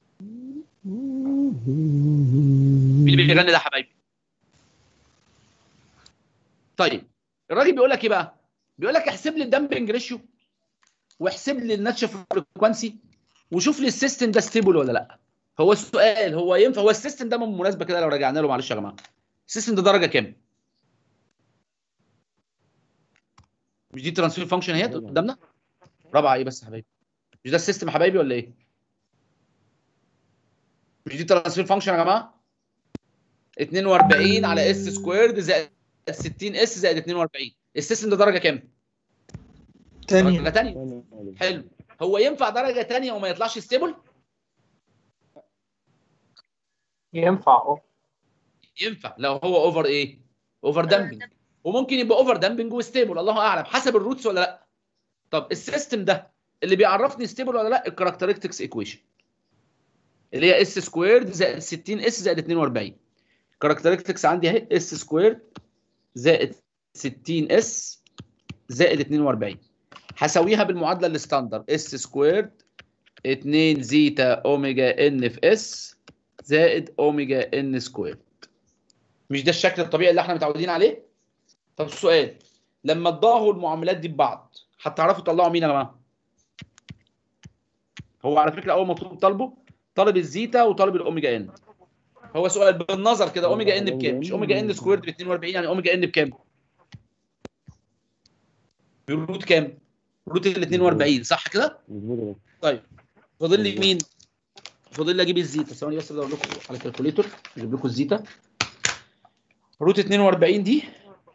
مين اللي بيغني ده يا حبايبي طيب الراجل بيقول لك ايه بقى بيقول لك احسب لي الدمبنج ريشيو واحسب لي الناتشر فريكوانسي وشوف لي السيستم ده ستيبل ولا لا هو السؤال هو ينفع هو السيستم ده بالمناسبه كده لو رجعنا له معلش يا جماعه السيستم ده درجه كام مش دي ترانسفير فانكشن اهي قدامنا رابعه ايه بس يا حبايبي مش ده السيستم يا حبايبي ولا ايه مش دي ترانسفير فانكشن يا جماعه 42 على اس سكويرد زائد 60 اس زائد 42 السيستم ده درجه كام تانية درجه ثانيه حلو هو ينفع درجه ثانيه وما يطلعش ستيبل ينفع اه ينفع لو هو اوفر ايه اوفر دامبنج وممكن يبقى اوفر دامبنج وستيبل الله اعلم حسب الروتس ولا لا طب السيستم ده اللي بيعرفني ستيبل ولا لا الكاركترستكس ايكويشن اللي هي اس سكويرد زائد 60 اس زائد 42 كاركترستكس عندي اهي اس سكويرد زائد 60 اس زائد 42 هساويها بالمعادله الستاندر اس سكويرد 2 زيتا اوميجا ان في اس زائد اوميجا ان سكويرد مش ده الشكل الطبيعي اللي احنا متعودين عليه طب السؤال لما تضاهوا المعاملات دي ببعض هتعرفوا تطلعوا مين يا جماعه هو على فكره اول مطلوب طالبه طالب الزيتا وطالب الاوميجا ان هو سؤال بالنظر كده اوميجا ان بكام مش اوميجا ان سكويرد ب 42 يعني اوميجا ان بكام بالروت كام روت ال 42 صح كده طيب فاضل لي مين فاضل لي اجيب الزيتا ثواني بس بدور لكم على الكالكوليتور اجيب لكم الزيتا روت 42 دي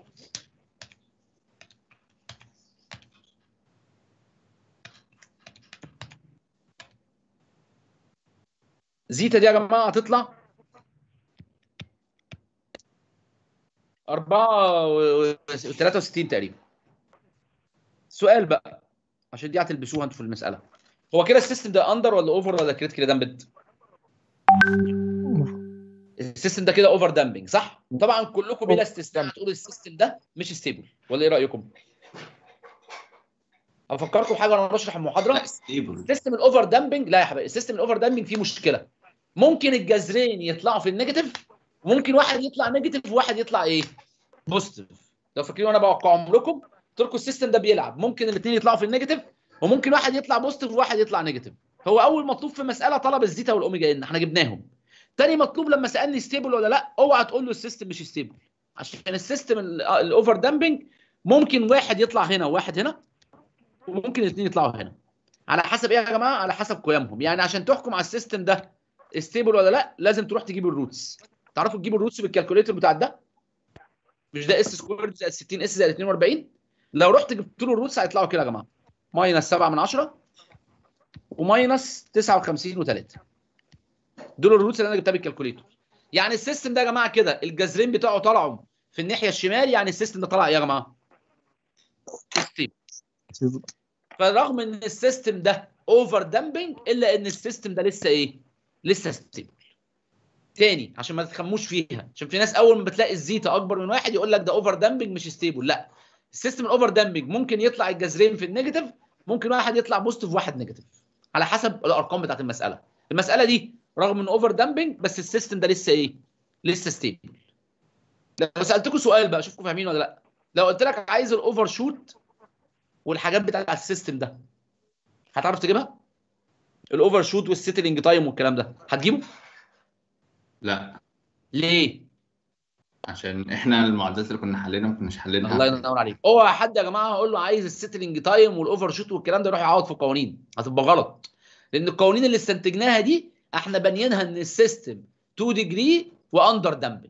زيتا دي يا جماعه هتطلع 4 63 تقريبا سؤال بقى عشان دي هتلبسوها انتوا في المساله هو كده السيستم ده اندر ولا اوفر ولا كريتيكال دامبد السيستم ده كده اوفر دامبنج صح طبعا كلكم بلا استثناء بتقولوا السيستم ده مش ستيبل ولا ايه رايكم افكركم بحاجه وانا بشرح المحاضره ستيبل سيستم الاوفر دامبنج لا يا حبايبي السيستم الاوفر دامبنج فيه مشكله ممكن الجذرين يطلعوا في النيجاتيف وممكن واحد يطلع نيجاتيف وواحد يطلع ايه بوزيتيف لو فاكرين وانا بوقعهم لكم قلت لكم السيستم ده بيلعب ممكن الاثنين يطلعوا في النيجاتيف وممكن واحد يطلع بوزيتيف وواحد يطلع نيجاتيف هو اول مطلوب في مساله طلب الزيتا والاوميجا ان احنا جبناهم تاني مطلوب لما سالني ستيبل ولا لا اوعى تقول له السيستم مش ستيبل عشان السيستم الاوفر دامبنج ممكن واحد يطلع هنا وواحد هنا وممكن الاثنين يطلعوا هنا على حسب ايه يا جماعه على حسب قيمهم يعني عشان تحكم على السيستم ده ستيبل ولا لا لازم تروح تجيب الروتس تعرفوا تجيبوا الروتس بالكالكوليتر بتاع ده مش ده اس سكويرد زائد 60 اس زائد 42 لو رحت جبت له الروتس هيطلعوا كده يا جماعه ماينس 7 من 10 وماينس 59 و3 دول الروتس اللي انا جبتها بالكالكوليتر يعني السيستم ده يا جماعه كده الجذرين بتاعه طلعوا في الناحيه الشمال يعني السيستم ده طلع ايه يا جماعه؟ ستيبل فرغم ان السيستم ده اوفر دامبنج الا ان السيستم ده لسه ايه؟ لسه ستيبل تاني عشان ما تتخموش فيها عشان في ناس اول ما بتلاقي الزيتا اكبر من واحد يقول لك ده اوفر دامبنج مش ستيبل لا السيستم الاوفر دامبنج ممكن يطلع الجذرين في النيجاتيف ممكن واحد يطلع بوزيتيف وواحد نيجاتيف على حسب الارقام بتاعت المساله المساله دي رغم ان اوفر دامبنج بس السيستم ده لسه ايه لسه ستيبل لو سالتكم سؤال بقى اشوفكم فاهمين ولا لا لو قلت لك عايز الاوفر شوت والحاجات بتاعت السيستم ده هتعرف تجيبها الاوفر شوت والسيتلينج تايم والكلام ده هتجيبه لا ليه عشان احنا المعادلات اللي كنا حلينها ما كناش حلينها الله ينور عليك هو حد يا جماعه اقول له عايز السيتلينج تايم والاوفر شوت والكلام ده يروح يعوض في القوانين هتبقى غلط لان القوانين اللي استنتجناها دي احنا بانيينها ان السيستم 2 ديجري واندر دامبنج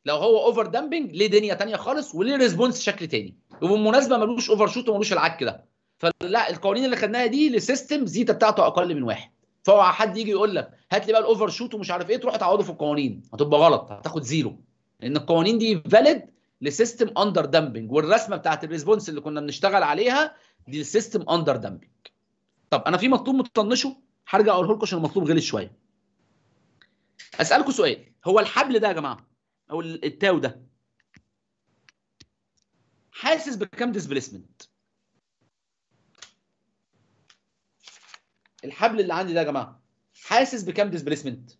لو هو اوفر دامبنج ليه دنيا تانية خالص وليه ريسبونس شكل تاني وبالمناسبه ملوش اوفر شوت وملوش العك ده فلا القوانين اللي خدناها دي لسيستم زيتا بتاعته اقل من واحد فهو حد يجي يقول لك هات لي بقى الاوفر شوت ومش عارف ايه تروح تعوضه في القوانين هتبقى غلط هتاخد زيرو لان القوانين دي فاليد لسيستم اندر دامبنج والرسمه بتاعت الريسبونس اللي كنا بنشتغل عليها دي السيستم اندر دامبنج طب انا في مطلوب مطنشه هرجع اقوله لكم عشان المطلوب غلط شويه اسالكم سؤال هو الحبل ده يا جماعه او التاو ده حاسس بكام ديسبيسمنت الحبل اللي عندي ده يا جماعه حاسس بكام ديسبيسمنت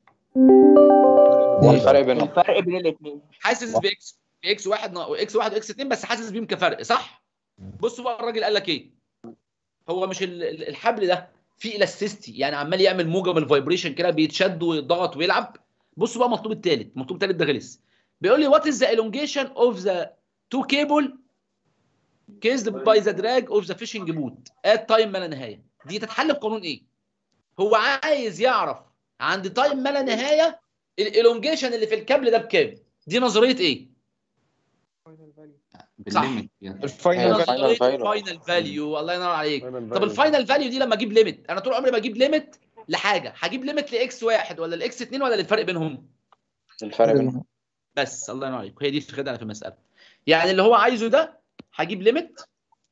الفرق بينهم الفرق بين الاثنين حاسس باكس باكس واحد اكس واحد واكس اتنين بس حاسس بيهم كفرق صح؟ بصوا بقى الراجل قال لك ايه؟ هو مش ال- ال- الحبل ده فيه الاستيستي يعني عمال يعمل موجه بالفايبريشن كده بيتشد ويضغط ويلعب بصوا بقى المطلوب الثالث المطلوب الثالث ده غلس بيقول لي وات از ذا elongation اوف ذا تو كيبل كيزد باي ذا دراج اوف ذا فيشنج بوت ات تايم ما لا نهايه دي تتحل بقانون ايه؟ هو عايز يعرف عند تايم ما لا نهايه الالونجيشن اللي في الكابل ده بكام؟ دي نظريه ايه؟ بالليمت يعني الفاينل نظريه فاليو الفاينل فاليو الله ينور عليك Final طب value. الفاينل فاليو دي لما اجيب ليميت انا طول عمري بجيب ليميت لحاجه هجيب ليميت لاكس واحد ولا لاكس اتنين ولا للفرق بينهم الفرق بينهم بس الله ينور عليك هي دي الخدعه في المساله يعني اللي هو عايزه ده هجيب ليميت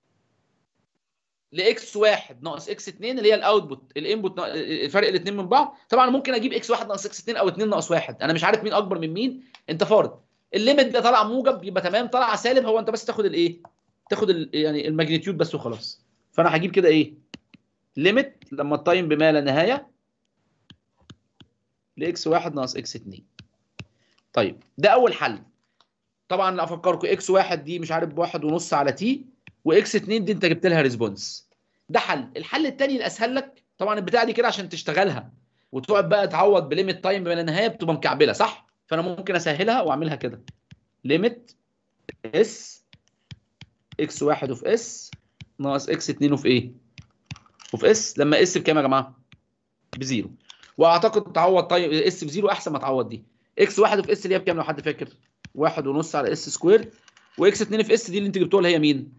لاكس واحد ناقص اكس اتنين اللي هي الاوتبوت الانبوت الفرق الاثنين من بعض طبعا ممكن اجيب اكس واحد ناقص اكس اتنين او اتنين ناقص واحد انا مش عارف مين اكبر من مين انت فارض الليميت ده طالع موجب يبقى تمام طالع سالب هو انت بس تاخد الايه تاخد ال يعني الماجنتيود بس وخلاص فانا هجيب كده ايه ليميت لما التايم بما لا نهايه لاكس واحد ناقص اكس اتنين طيب ده اول حل طبعا افكركم اكس واحد دي مش عارف بواحد ونص على تي واكس اتنين دي انت جبت لها ريسبونس ده حل الحل التاني الاسهل لك طبعا البتاعه دي كده عشان تشتغلها وتقعد بقى تعوض بليميت تايم بما لا نهايه بتبقى مكعبله صح فانا ممكن اسهلها واعملها كده ليميت اس اكس واحد وفي اس ناقص اكس اتنين وفي ايه وفي اس لما اس بكام يا جماعه بزيرو واعتقد تعوض طيب اس بزيرو احسن ما تعوض دي اكس واحد في اس اللي هي بكام لو حد فاكر واحد ونص على اس سكوير واكس 2 في اس دي اللي انت جبتوها اللي هي مين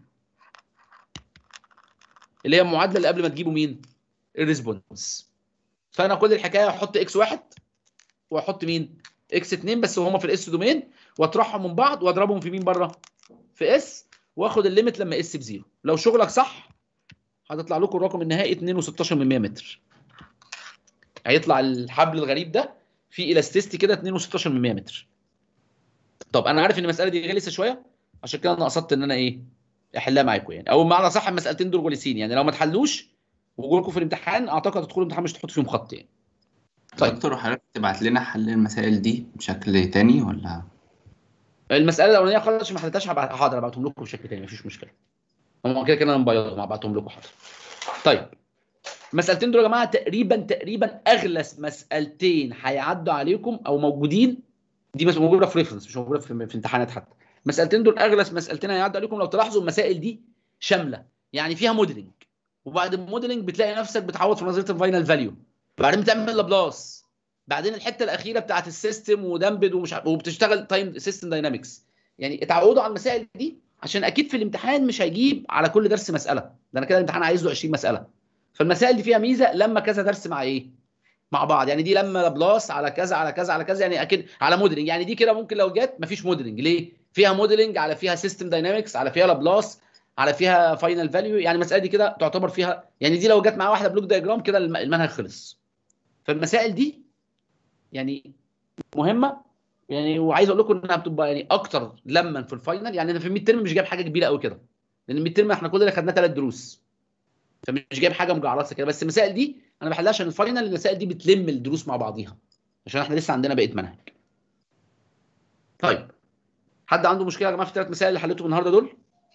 اللي هي المعادله اللي قبل ما تجيبوا مين الريسبونس فانا كل الحكايه احط اكس واحد واحط مين اكس 2 بس وهما في الاس دومين واطرحهم من بعض واضربهم في مين بره في اس واخد الليميت لما اس بزيرو لو شغلك صح هتطلع لكم الرقم النهائي 2.16 من 100 متر هيطلع الحبل الغريب ده فيه الاستيستي كده 2.16 من 100 متر طب انا عارف ان المساله دي غلسه شويه عشان كده انا قصدت ان انا ايه احلها معاكم يعني او بمعنى صح المسالتين دول غلسين يعني لو ما اتحلوش وجوا لكم في الامتحان اعتقد هتدخلوا الامتحان مش تحطوا فيهم خط يعني طيب دكتور حضرتك تبعت لنا حل المسائل دي بشكل تاني ولا المساله الاولانيه خالص عشان ما حلتهاش هبعت- حاضر ابعتهم لكم بشكل تاني مفيش مشكله هم كده كده انا مبيضهم هبعتهم لكم حاضر طيب المسالتين دول يا جماعه تقريبا تقريبا اغلس مسالتين هيعدوا عليكم او موجودين دي بس موجوده في ريفرنس مش موجوده في, في امتحانات حتى المسالتين دول اغلس مسالتين هيعدوا عليكم لو تلاحظوا المسائل دي شامله يعني فيها موديلنج وبعد الموديلنج بتلاقي نفسك بتعوض في نظريه الفاينل فاليو بعدين بتعمل لابلاس بعدين الحته الاخيره بتاعت السيستم ودمبد ومش عارف وبتشتغل تايم سيستم داينامكس يعني اتعودوا على المسائل دي عشان اكيد في الامتحان مش هيجيب على كل درس مساله ده انا كده الامتحان عايز له 20 مساله فالمسائل دي فيها ميزه لما كذا درس مع ايه مع بعض يعني دي لما لابلاس على كذا على كذا على كذا يعني اكيد على موديلنج يعني دي كده ممكن لو جت مفيش موديلنج ليه فيها موديلنج على فيها سيستم داينامكس على فيها لابلاس على فيها فاينل فاليو يعني المسائل دي كده تعتبر فيها يعني دي لو جت معاها واحده بلوك دايجرام كده الم- المنهج خلص فالمسائل دي يعني مهمه يعني وعايز اقول لكم انها بتبقى يعني اكتر لما في الفاينل يعني انا في الميد ترم مش جايب حاجه كبيره قوي كده لان الميد ترم احنا كل اللي خدناه ثلاث دروس فمش جايب حاجه مجعرصه كده بس المسائل دي انا بحلها عشان الفاينل المسائل دي بتلم الدروس مع بعضيها عشان احنا لسه عندنا بقيه منهج طيب حد عنده مشكله يا جماعه في الثلاث مسائل اللي حليتهم النهارده دول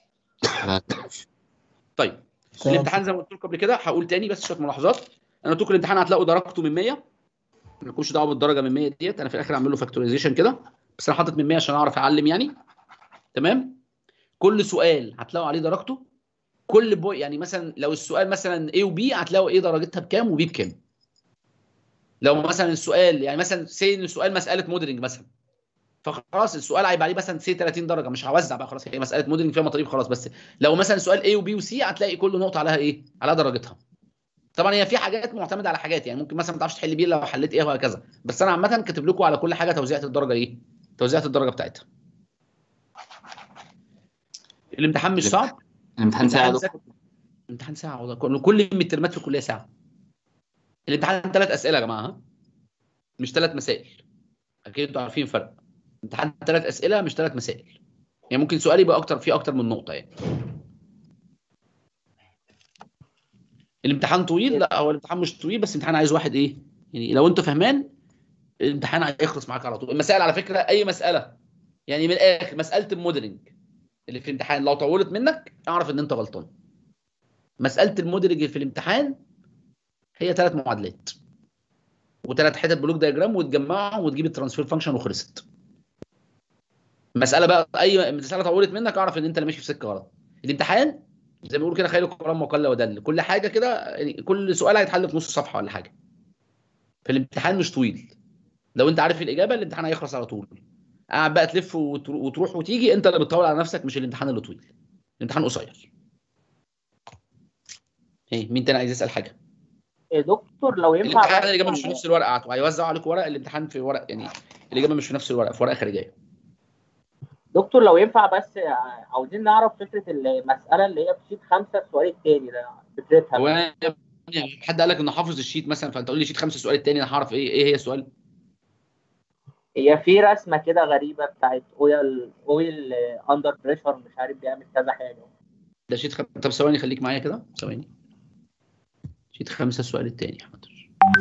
طيب الامتحان زي ما قلت لكم قبل كده هقول تاني بس شويه ملاحظات انا قلت لكم الامتحان هتلاقوا درجته من 100 مالكوش دعوه بالدرجه من 100 ديت انا في الاخر هعمل له فاكتورايزيشن كده بس انا حاطط من 100 عشان اعرف اعلم يعني تمام كل سؤال هتلاقوا عليه درجته كل بوي يعني مثلا لو السؤال مثلا A و B هتلاقوا ايه درجتها بكام وB بكام لو مثلا السؤال يعني مثلا سي ان السؤال مساله موديلنج مثلا فخلاص السؤال هيبقى عليه مثلا سي 30 درجه مش هوزع بقى خلاص هي مساله موديلنج فيها مطالب خلاص بس لو مثلا سؤال A وB وC هتلاقي كل نقطه عليها ايه؟ على درجتها طبعا هي في حاجات معتمده على حاجات يعني ممكن مثلا ما تعرفش تحل بيه لو حليت ايه وهكذا بس انا عامه كاتب لكم على كل حاجه توزيعه الدرجه ايه؟ توزيعه الدرجه بتاعتها الامتحان مش صعب الامتحان ساعة يا دكتور. ساعة الامتحان ساعه والله كل كل المترمات في الكليه ساعه الامتحان ثلاث اسئله يا جماعه ها؟ مش ثلاث مسائل اكيد انتوا عارفين الفرق امتحان ثلاث اسئله مش ثلاث مسائل يعني ممكن سؤال يبقى اكتر فيه اكتر من نقطه يعني الامتحان طويل لا هو الامتحان مش طويل بس الامتحان عايز واحد ايه يعني لو انت فاهمان الامتحان هيخلص معاك على طول المسائل على فكره اي مساله يعني من الاخر مساله الموديلنج اللي في الامتحان لو طولت منك اعرف ان انت غلطان مساله الموديلنج في الامتحان هي ثلاث معادلات وثلاث حتت بلوك دايجرام وتجمعهم وتجيب الترانسفير فانكشن وخلصت مساله بقى اي مساله طولت منك اعرف ان انت اللي ماشي في سكه غلط الامتحان زي ما بيقولوا كده خير القران ما قل ودل كل حاجه كده يعني كل سؤال هيتحل في نص صفحه ولا حاجه فالامتحان مش طويل لو انت عارف الاجابه الامتحان هيخلص على طول قاعد بقى تلف وترو- وتروح وتيجي انت اللي بتطول على نفسك مش الامتحان اللي طويل الامتحان قصير ايه مين تاني عايز يسال حاجه إيه دكتور لو ينفع الامتحان بس الاجابه مش في نفس الورقه هتبقى هيوزعوا عليكم ورق الامتحان في ورق يعني الاجابه مش في نفس الورقه في ورقه خارجيه دكتور لو ينفع بس عاوزين نعرف فكره المساله اللي هي في شيت خمسه السؤال الثاني ده فكرتها هو انا يعني حد قال لك ان حافظ الشيت مثلا فانت تقول لي شيت خمسه السؤال الثاني انا هعرف ايه ايه هي السؤال هي في رسمه كده غريبه بتاعت اويل اويل اندر بريشر مش عارف بيعمل كذا حاجه ده شيت خم... طب ثواني خليك معايا كده ثواني شيت خمسه السؤال الثاني حاضر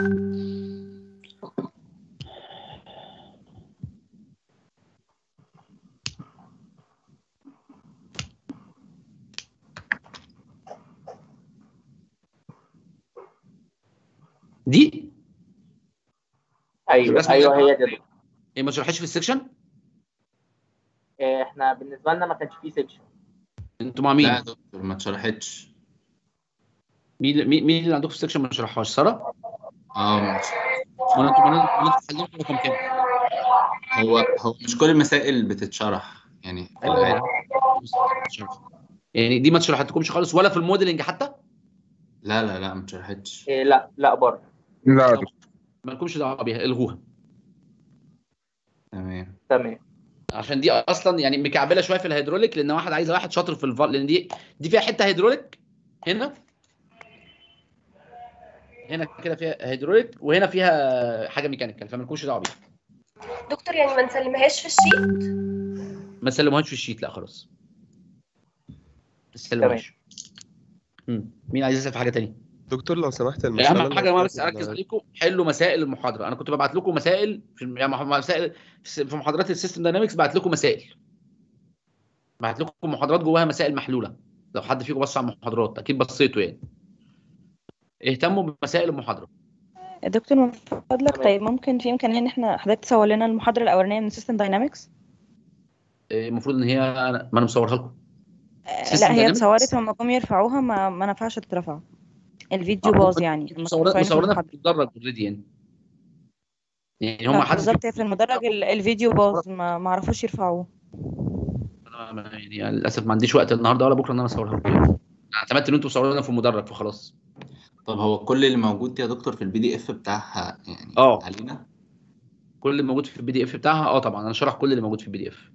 دي ايوه الرسمة ايوه دي؟ هي دي دكتور. ايه ما تشرحش في السكشن إيه، احنا بالنسبه لنا ما كانش فيه سيكشن انتوا مع مين لا يا دكتور ما اتشرحتش مين مين مين اللي عندكم في السكشن ما شرحهاش ساره اه ماشي. وانا انتوا وانا انتوا حليتوا رقم كام هو هو مش كل المسائل بتتشرح يعني في الغالب. يعني دي ما اتشرحتكمش خالص ولا في الموديلنج حتى لا لا لا ما اتشرحتش إيه لا لا بره لا ما لكمش دعوه بيها الغوها تمام تمام عشان دي اصلا يعني مكعبله شويه في الهيدروليك لان واحد عايز واحد شاطر في الفال لان دي دي فيها حته هيدروليك هنا هنا كده فيها هيدروليك وهنا فيها حاجه ميكانيكال فما لكمش دعوه بيها دكتور يعني ما نسلمهاش في الشيت ما تسلموهاش في الشيت لا خلاص ما تسلموهاش مم. مين عايز يسال في حاجه تانية؟ دكتور لو سمحت المسألة اهم اللي حاجه ما قلت بس لك اركز إن- عليكم حلوا مسائل المحاضره انا كنت ببعت لكم مسائل في الم- يعني مح- مسائل في محاضرات السيستم داينامكس بعت لكم مسائل بعت لكم محاضرات جواها مسائل محلوله لو حد فيكم بص على المحاضرات اكيد بصيتوا يعني اهتموا بمسائل المحاضره دكتور من فضلك طيب ممكن في امكانيه ان احنا حضرتك تصور لنا المحاضره الاولانيه من سيستم داينامكس إيه، المفروض ان هي ما انا مصورها لكم System لا هي Dynamics؟ اتصورت لما جم يرفعوها ما, ما نفعش تترفع الفيديو باظ يعني لما كانوا مصورنا صورينها في مصورنا في المحاضرة. المدرج اوريدي يعني يعني هم لا، حد بالظبط هي في المدرج ال- الفيديو باظ ما ما عرفوش يرفعوه أنا ما- يعني للاسف ما عنديش وقت النهارده ولا بكره ان انا اصورها لكم يعني. انا اعتمدت ان انتوا مصورينها في المدرج فخلاص طب هو كل اللي موجود يا دكتور في البي دي اف بتاعها يعني اه علينا كل اللي موجود في البي دي اف بتاعها اه طبعا انا شرح كل اللي موجود في البي دي اف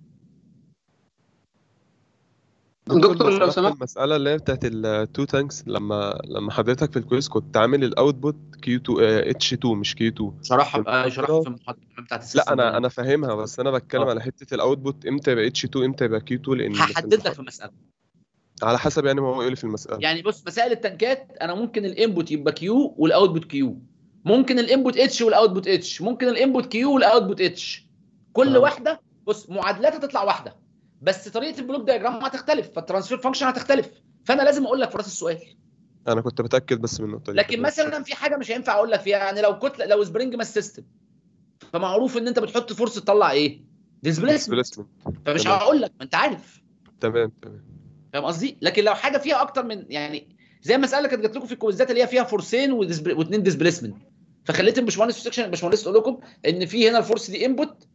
دكتور لو سمحت سمحت المسألة اللي هي بتاعت التو تانكس لما لما حضرتك في الكويز كنت عامل الاوتبوت كيو 2 اتش 2 مش كيو 2 شرحها آه، شرحها في المحاضره بتاعت السيستم لا انا داينامكس. انا فاهمها بس انا بتكلم آه. على حته الاوتبوت امتى يبقى اتش 2 امتى يبقى كيو 2 لان في هحدد لك في المساله على حسب يعني ما هو يقول لي في المسألة يعني بص مسائل التنكات انا ممكن الانبوت يبقى كيو والاوتبوت كيو ممكن الانبوت اتش والاوتبوت اتش ممكن الانبوت كيو والاوتبوت اتش كل آه. واحده بص معادلاتها تطلع واحده بس طريقه البلوك دايجرام هتختلف فالترانسفير فانكشن هتختلف فانا لازم اقول لك في راس السؤال انا كنت بتاكد بس من النقطه دي لكن مثلا في حاجه مش هينفع اقول لك فيها يعني لو كتله لو سبرينج ماس سيستم فمعروف ان انت بتحط فرصه تطلع ايه ديسبليسمنت Displacement. فمش تمام. هقول لك ما انت عارف تمام تمام فاهم قصدي لكن لو حاجه فيها اكتر من يعني زي المساله اللي كانت جات لكم في الكويزات اللي هي فيها فورسين واثنين ديسبليسمنت فخليت الباشمهندس في السكشن الباشمهندس يقول لكم ان في هنا الفورس دي انبوت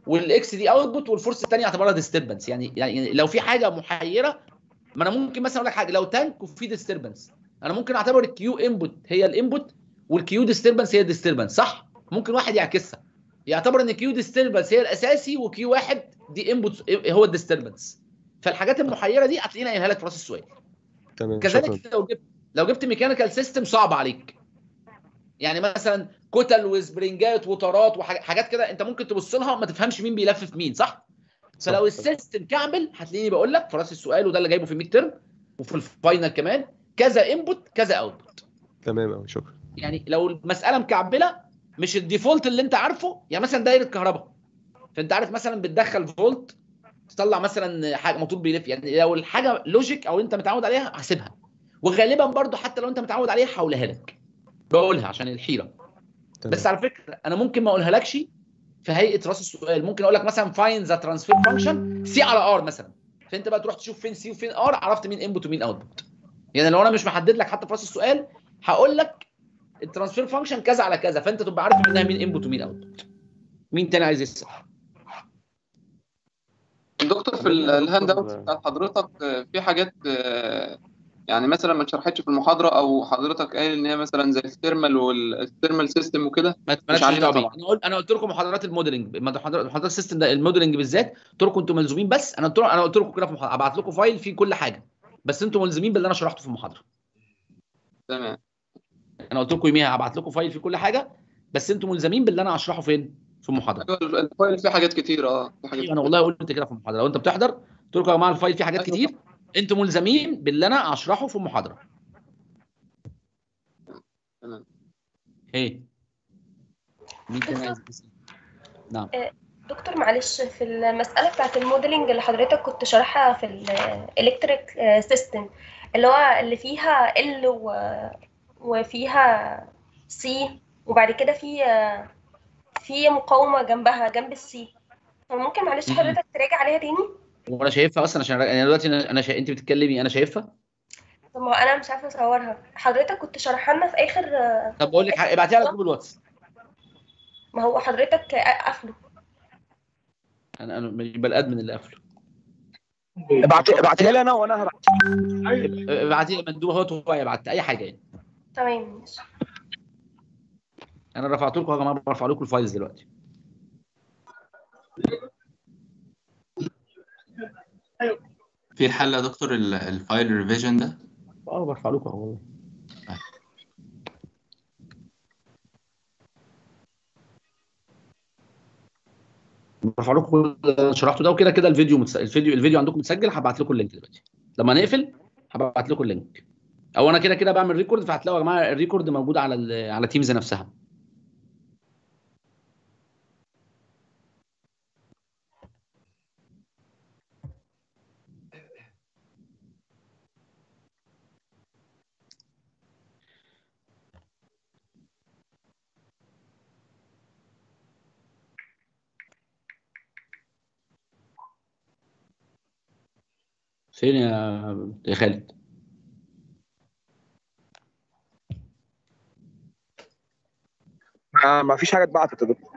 والاكس دي اوتبوت والفورس الثانيه اعتبرها ديستربنس يعني يعني لو في حاجه محيره ما انا ممكن مثلا اقول لك حاجه لو تانك وفي ديستربنس انا ممكن اعتبر الكيو انبوت هي الانبوت والكيو ديستربنس هي الديستربنس صح ممكن واحد يعكسها يعتبر ان كيو ديستربنس هي الاساسي وكيو واحد دي انبوت هو الديستربنس فالحاجات المحيره دي هتلاقيني قايلها لك في راس السؤال تمام شكرا كذلك لو جبت لو جبت ميكانيكال سيستم صعب عليك يعني مثلا كتل وسبرنجات وطارات وحاجات كده انت ممكن تبص لها ما تفهمش مين بيلفف مين صح فلو السيستم كعبل هتلاقيني بقول لك في راس السؤال وده اللي جايبه في الميد ترم وفي الفاينل كمان كذا انبوت كذا اوتبوت تمام قوي شكرا يعني لو المساله مكعبله مش الديفولت اللي انت عارفه يعني مثلا دايره كهرباء فانت عارف مثلا بتدخل فولت تطلع مثلا حاجه موتور بيلف يعني لو الحاجه لوجيك او انت متعود عليها هسيبها وغالبا برضو حتى لو انت متعود عليها هقولها لك بقولها عشان الحيره تمام. بس على فكره انا ممكن ما اقولها لكش في هيئه راس السؤال ممكن اقول لك مثلا فاين ذا ترانسفير فانكشن سي على ار مثلا فانت بقى تروح تشوف فين سي وفين ار عرفت مين انبوت ومين اوتبوت يعني لو انا مش محدد لك حتى في راس السؤال هقول لك الترانسفير فانكشن كذا على كذا فانت تبقى عارف منها مين انبوت ومين اوتبوت مين تاني عايز يسال دكتور في ال- الهاند اوت بتاعت حضرتك آه، في حاجات آه، يعني مثلا ما اتشرحتش في المحاضره او حضرتك قايل ان هي مثلا زي الثيرمال والثيرمال سيستم وكده ما مش مالكش عارفها دعوه بيه طبعا انا قلت انا قلت لكم محاضرات الموديلنج محاضرات محاضرات السيستم ده الموديلنج بالذات قلت لكم انتم ملزومين بس انا قلت لكم انا قلت لكم كده في محاضره ابعت لكم فايل فيه كل حاجه بس انتم ملزمين باللي انا شرحته في المحاضره تمام انا قلت لكم يوميها هبعت لكم فايل فيه كل حاجه بس انتم ملزمين باللي انا هشرحه فين في المحاضره ايوه الفايل فيه حاجات كتير اه في حاجات ايوه انا والله قلت كده في المحاضره لو انت بتحضر قلت لكم يا جماعه الفايل فيه حاجات كتير انتم ملزمين باللي انا هشرحه في المحاضره تمام ايه مين تاني عايز يسأل؟ نعم آه، دكتور معلش في المسألة بتاعت الموديلنج اللي حضرتك كنت شارحها في الإلكتريك سيستم اللي هو اللي فيها ال و... وفيها سي وبعد كده في آه، في مقاومة جنبها جنب السي ممكن معلش مم. حضرتك تراجع عليها تاني وانا شايفها اصلا عشان يعني دلوقتي انا أنا شا... انت بتتكلمي انا شايفها طب ما هو أنا مش عارفة أصورها حضرتك كنت شارحها لنا في آخر آه، طب بقول لك حاجة، ابعتيها على جروب الواتس ما هو حضرتك قافله انا انا يبقى الادمن اللي قافله ابعت ابعتها لي انا وانا هبعت ابعتي مندوب اهوت وهو يبعت اي حاجه يعني تمام ماشي انا رفعت لكم يا جماعه برفع لكم الفايلز دلوقتي في الحل يا دكتور ال- الفايل ريفيجن ده اه برفع لكم اهو والله برفع لكم كل اللي شرحته ده وكده كده الفيديو متس... الفيديو الفيديو عندكم متسجل هبعت لكم اللينك دلوقتي لما نقفل هبعت لكم اللينك او انا كده كده بعمل ريكورد فهتلاقوا يا جماعه الريكورد موجود على ال... على تيمز نفسها فين يا يا خالد ما ما فيش حاجه اتبعتت يا دكتور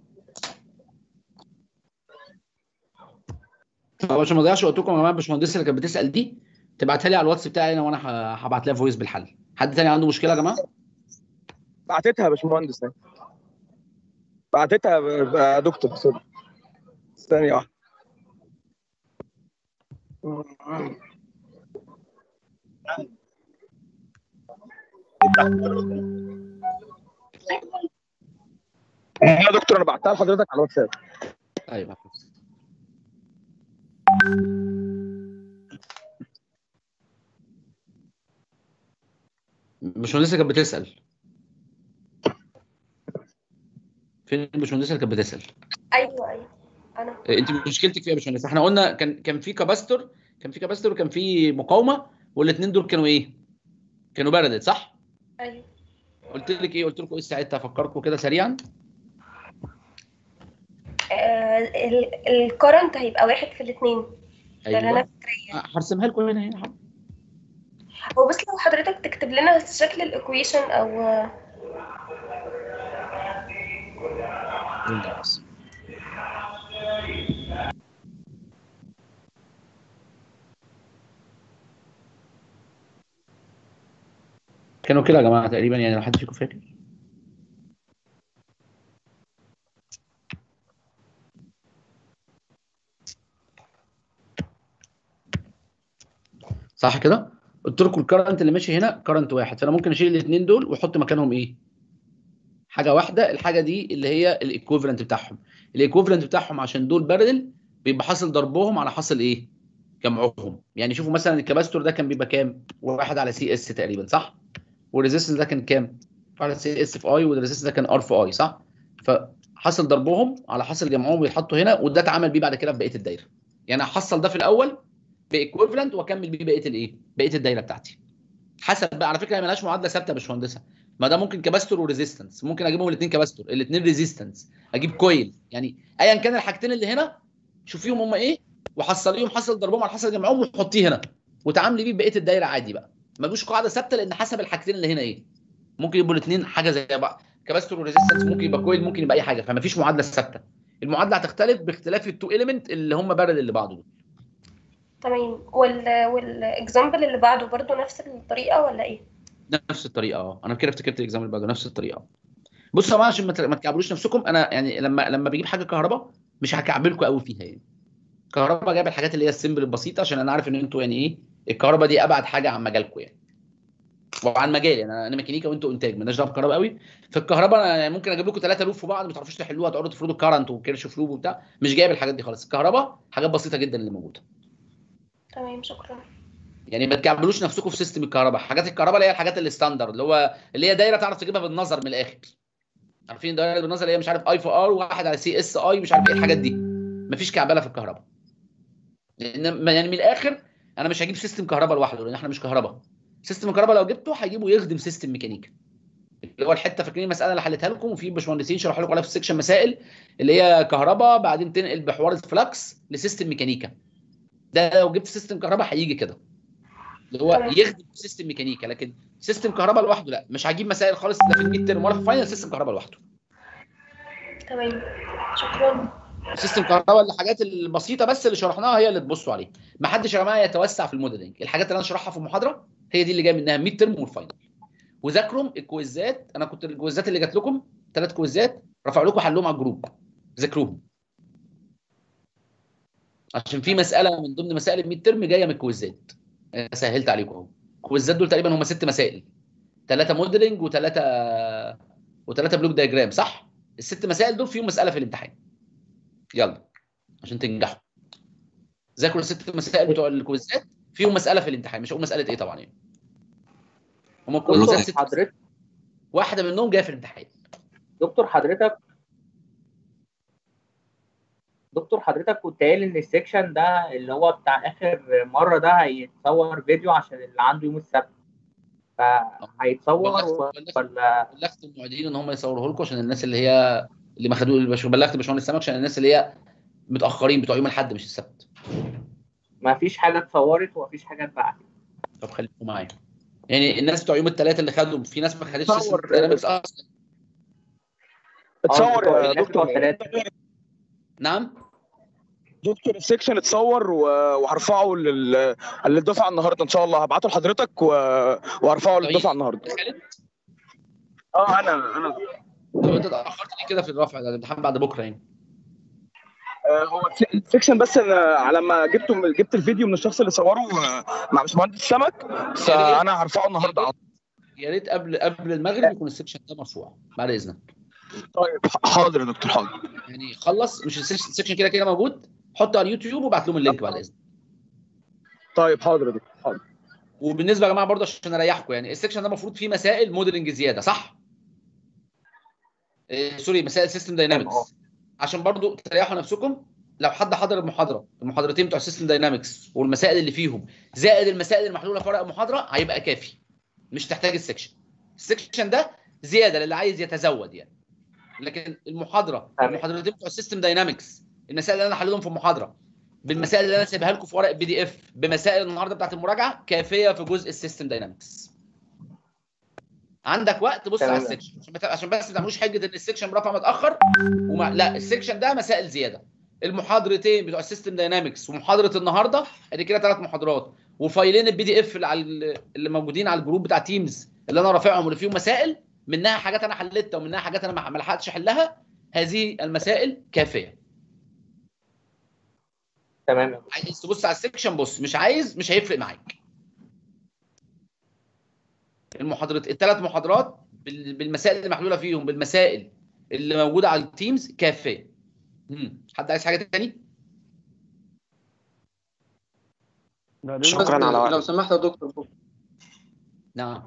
طب عشان ما اضيعش وقتكم يا جماعه الباشمهندسه اللي كانت بتسال دي تبعتها لي على الواتس بتاعي انا وانا ه- هبعت لها فويس بالحل حد تاني عنده مشكله يا جماعه بعتتها يا باشمهندس أهي. بعتتها ب- يا دكتور سوري ثانيه واحده يا دكتور انا بعتها لحضرتك على الواتساب ايوه الباشمهندسه كانت بتسال فين الباشمهندسه اللي كانت بتسال أيوه أيوه أنا إيه، انت مشكلتك فيها يا باشمهندس احنا قلنا كان كان في كاباستور كان في كاباستور وكان في مقاومه والاثنين دول كانوا ايه كانوا بردد صح أيوه قلت لك ايه قلت لكم ايه ساعتها افكركم كده سريعا الكرنت هيبقى واحد في الاثنين ده اللي انا ايوه هرسمها لكم هنا هنا حاضر. هو بس لو حضرتك تكتب لنا بس شكل الايكويشن او كانوا كده يا جماعه تقريبا يعني لو حد فيكم فاكر صح كده قلت لكم الكرنت اللي ماشي هنا كرنت واحد فانا ممكن اشيل الاثنين دول واحط مكانهم ايه حاجه واحده الحاجه دي اللي هي الايكوفالنت بتاعهم الايكوفالنت بتاعهم عشان دول بارلل بيبقى حاصل ضربهم على حاصل ايه جمعهم يعني شوفوا مثلا الكباستور ده كان بيبقى كام واحد على سي اس تقريبا صح والريزيستنس ده كان كام على سي اس في اي والريزيستنس ده كان ار في اي صح فحصل ضربهم على حاصل جمعهم ويتحطوا هنا وده اتعمل بيه بعد كده في بقيه الدايره يعني احصل ده في الاول بايكويفالنت واكمل بيه بقيه الايه بقيه الدايره بتاعتي حسب بقى على فكره هي ملهاش معادله ثابته يا باشمهندسه ما ده ممكن كباستور وريزيستنس ممكن اجيبهم الاثنين كباستور الاثنين ريزيستنس اجيب كويل يعني ايا كان الحاجتين اللي هنا شوفيهم هم ايه وحصليهم حصل ضربهم على حصل جمعهم وحطيه هنا وتعاملي بيه بقيه الدايره عادي بقى ملوش قاعده ثابته لان حسب الحاجتين اللي هنا ايه ممكن يبقوا الاثنين حاجه زي بعض كباستور وريزيستنس ممكن يبقى كويل ممكن يبقى اي حاجه فما فيش معادله ثابته المعادله هتختلف باختلاف التو اليمنت اللي هم بارل لبعض دول تمام وال والاكزامبل اللي بعده برضو نفس الطريقه ولا ايه نفس الطريقه اه انا كده افتكرت الاكزامبل بعده نفس الطريقه بصوا يا جماعه عشان ما ت- ما تكعبلوش نفسكم انا يعني لما لما بجيب حاجه كهرباء مش هكعبلكم قوي فيها يعني كهرباء جايب الحاجات اللي هي السيمبل البسيطه عشان انا عارف ان انتوا يعني ايه الكهرباء دي ابعد حاجه عن مجالكم يعني وعن مجالي انا انا ميكانيكا وانتوا انتاج مالناش دعوه بالكهرباء قوي في الكهرباء انا يعني ممكن اجيب لكم ثلاثه لوب في بعض ما تعرفوش تحلوها تقعدوا تفرضوا كارنت وكيرش فلوب وبتاع مش جايب الحاجات دي خالص الكهرباء حاجات بسيطه جدا اللي موجوده تمام شكرا يعني ما تكعبلوش نفسكم في سيستم الكهرباء حاجات الكهرباء اللي هي الحاجات الستاندرد اللي هو اللي هي دايره تعرف تجيبها بالنظر من الاخر عارفين الدايره بالنظر اللي هي مش عارف اي في ار وواحد على سي اس اي مش عارف ايه الحاجات دي مفيش كعبله في الكهرباء لان يعني من الاخر انا مش هجيب سيستم كهرباء لوحده لان احنا مش كهرباء سيستم الكهرباء لو جبته هجيبه يخدم سيستم ميكانيكا اللي هو الحته فاكرين المساله اللي حلتها لكم وفي باشمهندسين شرحوا لكم عليها في السكشن مسائل اللي هي كهرباء بعدين تنقل بحوار الفلكس لسيستم ميكانيكا ده لو جبت سيستم كهرباء هيجي كده اللي هو يخدم سيستم ميكانيكا لكن سيستم كهرباء لوحده لا مش هجيب مسائل خالص لا في الميد ترم ولا في الفاينل سيستم كهرباء لوحده تمام شكرا سيستم كهرباء الحاجات البسيطه بس اللي شرحناها هي اللي تبصوا عليها ما حدش يا جماعه يتوسع في الموديلنج الحاجات اللي انا شرحها في المحاضره هي دي اللي جايه منها ميد ترم والفاينل وذاكروا الكويزات انا كنت الكويزات اللي جات لكم ثلاث كويزات رفع لكم حلهم على الجروب ذاكروهم عشان في مساله من ضمن مسائل الميد ترم جايه من الكويزات أنا سهلت عليكم اهو الكويزات دول تقريبا هم ست مسائل ثلاثه موديلنج وثلاثه وثلاثه بلوك دايجرام صح الست مسائل دول فيهم مساله في الامتحان يلا عشان تنجحوا ذاكروا الست مسائل بتوع الكويزات فيهم مساله في الامتحان مش هقول مساله ايه طبعا يعني هم الكويزات ست حضرتك واحده منهم جايه في الامتحان دكتور حضرتك دكتور حضرتك كنت قايل ان السكشن ده اللي هو بتاع اخر مره ده هيتصور فيديو عشان اللي عنده يوم السبت فهيتصور بلغت ولا بلغت المعيدين ان هم يصوروه لكم عشان الناس اللي هي اللي ما خدوه البش- بلغت باشمهندس سمك عشان الناس اللي هي متاخرين بتوع يوم الاحد مش السبت ما فيش حاجه اتصورت ومفيش حاجه اتبعتت طب خليكم معايا يعني الناس بتوع يوم الثلاث اللي خدوا في ناس ما خدتش تصور. system dynamics اصلا اتصور بتوع يا الناس بتوع دكتور الثلاثة. نعم دكتور السكشن اتصور و- وهرفعه لل- للدفعه النهارده ان شاء الله هبعته لحضرتك و... وهرفعه للدفعه النهارده اه انا انا طب انت اتاخرت ليه كده في الرفع ده الامتحان بعد بكره يعني آه، هو الس- السكشن بس انا لما جبته من- جبت الفيديو من الشخص اللي صوره آه، مع باشمهندس سمك فانا هرفعه النهارده على طول. يا ريت قبل قبل المغرب يكون السكشن ده مرفوع بعد اذنك طيب حاضر يا دكتور حاضر يعني خلص مش السكشن السكشن كده كده موجود حطه على اليوتيوب وابعت لهم اللينك بعد اذنك طيب حاضر يا دكتور حاضر وبالنسبه يا جماعه برضه عشان اريحكم يعني السكشن ده المفروض فيه مسائل موديلنج زياده صح؟ إيه سوري مسائل سيستم داينامكس عشان برضه تريحوا نفسكم لو حد حضر المحاضره المحاضرتين بتوع السيستم داينامكس والمسائل اللي فيهم زائد المسائل المحلوله في ورق المحاضره هيبقى كافي مش تحتاج السكشن السكشن ده زياده للي عايز يتزود يعني لكن المحاضره المحاضرتين بتوع السيستم داينامكس المسائل اللي انا حللهم في المحاضره بالمسائل اللي انا سايبها لكم في ورق البي دي اف بمسائل النهارده بتاعت المراجعه كافيه في جزء السيستم داينامكس عندك وقت بص على تمام. السكشن عشان بت- عشان بس ما تعملوش حجه ان السكشن رفع متاخر وما لا السكشن ده مسائل زياده المحاضرتين بتوع السيستم داينامكس ومحاضره النهارده ادي كده ثلاث محاضرات وفايلين البي دي اف اللي على ال- اللي موجودين على الجروب بتاع تيمز اللي انا رافعهم واللي فيهم مسائل منها حاجات انا حلتها ومنها حاجات انا ما ما لحقتش احلها هذه المسائل كافيه تمام عايز تبص على السكشن بص مش عايز مش هيفرق معاك المحاضرات الثلاث محاضرات بال- بالمسائل اللي محلوله فيهم بالمسائل اللي موجوده على التيمز كافيه مم. حد عايز حاجه تاني شكرا على لو سمحت يا دكتور نعم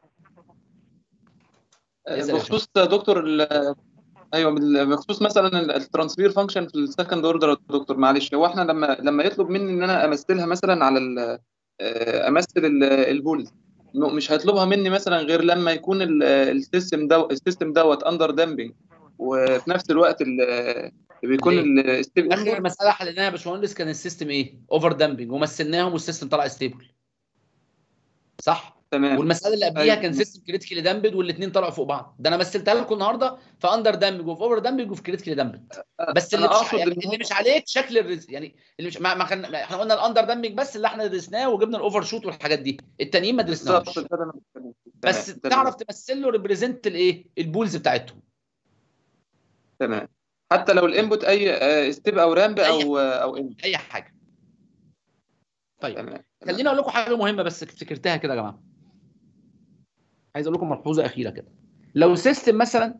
آه، اسأل يا بخصوص يا دكتور ال- ايوه بال- بخصوص مثلا الترانسفير فانكشن في السكند اوردر يا دكتور معلش هو احنا لما لما يطلب مني ان انا امثلها مثلا على ال- آه، امثل ال- البولز م- مش هيطلبها مني مثلا غير لما يكون ال- السيستم دو السيستم دوت اندر دامبنج وفي نفس الوقت ال- بيكون الستيب اخر مساله حليناها يا باشمهندس كان السيستم ايه؟ اوفر دامبنج ومثلناهم والسيستم طلع ستيبل صح؟ تمام والمساله اللي قبليها أيوة. كان سيستم كريتيكالي دامبد والاثنين طلعوا فوق بعض ده انا مثلتها لكم النهارده في اندر دامبنج وفي اوفر دامبنج وفي كريتيكالي دامبد بس اللي أنا مش أقصد يعني إن اللي مش عليك شكل الرز يعني اللي مش ما, ما خن... احنا قلنا الاندر دامبنج بس اللي احنا درسناه وجبنا الاوفر شوت والحاجات دي التانيين ما درسناهمش بالظبط ده اللي أنا بتكلم فيه. بس تمام، تمام. تعرف تمثل له ريبريزنت الايه؟ البولز بتاعتهم تمام حتى لو الانبوت اي ستيب او رامب او او ان اي حاجه طيب خليني اقول لكم حاجه مهمه بس افتكرتها كده يا جماعه عايز اقول لكم ملحوظه اخيره كده لو سيستم مثلا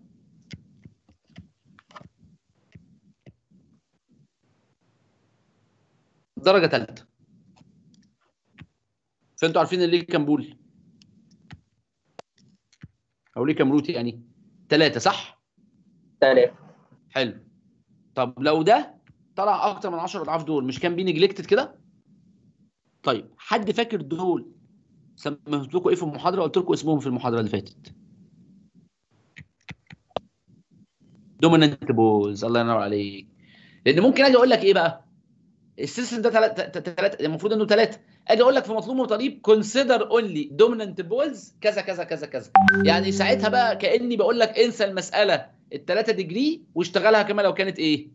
درجه ثالثه فانتوا عارفين ان ليه كام بول او ليه كام روت يعني ثلاثه صح ثلاثه حلو طب لو ده طلع اكتر من 10 اضعاف دول مش كان بي نجلكتد كده طيب حد فاكر دول سميت لكم ايه في المحاضره قلت لكم اسمهم في المحاضره اللي فاتت دوميننت بولز الله ينور عليك لان ممكن اجي اقول لك ايه بقى السيستم ده ثلاثه المفروض انه ثلاثه اجي اقول لك في مطلوب وطليب كونسيدر اونلي دوميننت بولز كذا كذا كذا كذا يعني ساعتها بقى كاني بقول لك انسى المساله الثلاثه ديجري واشتغلها كما لو كانت ايه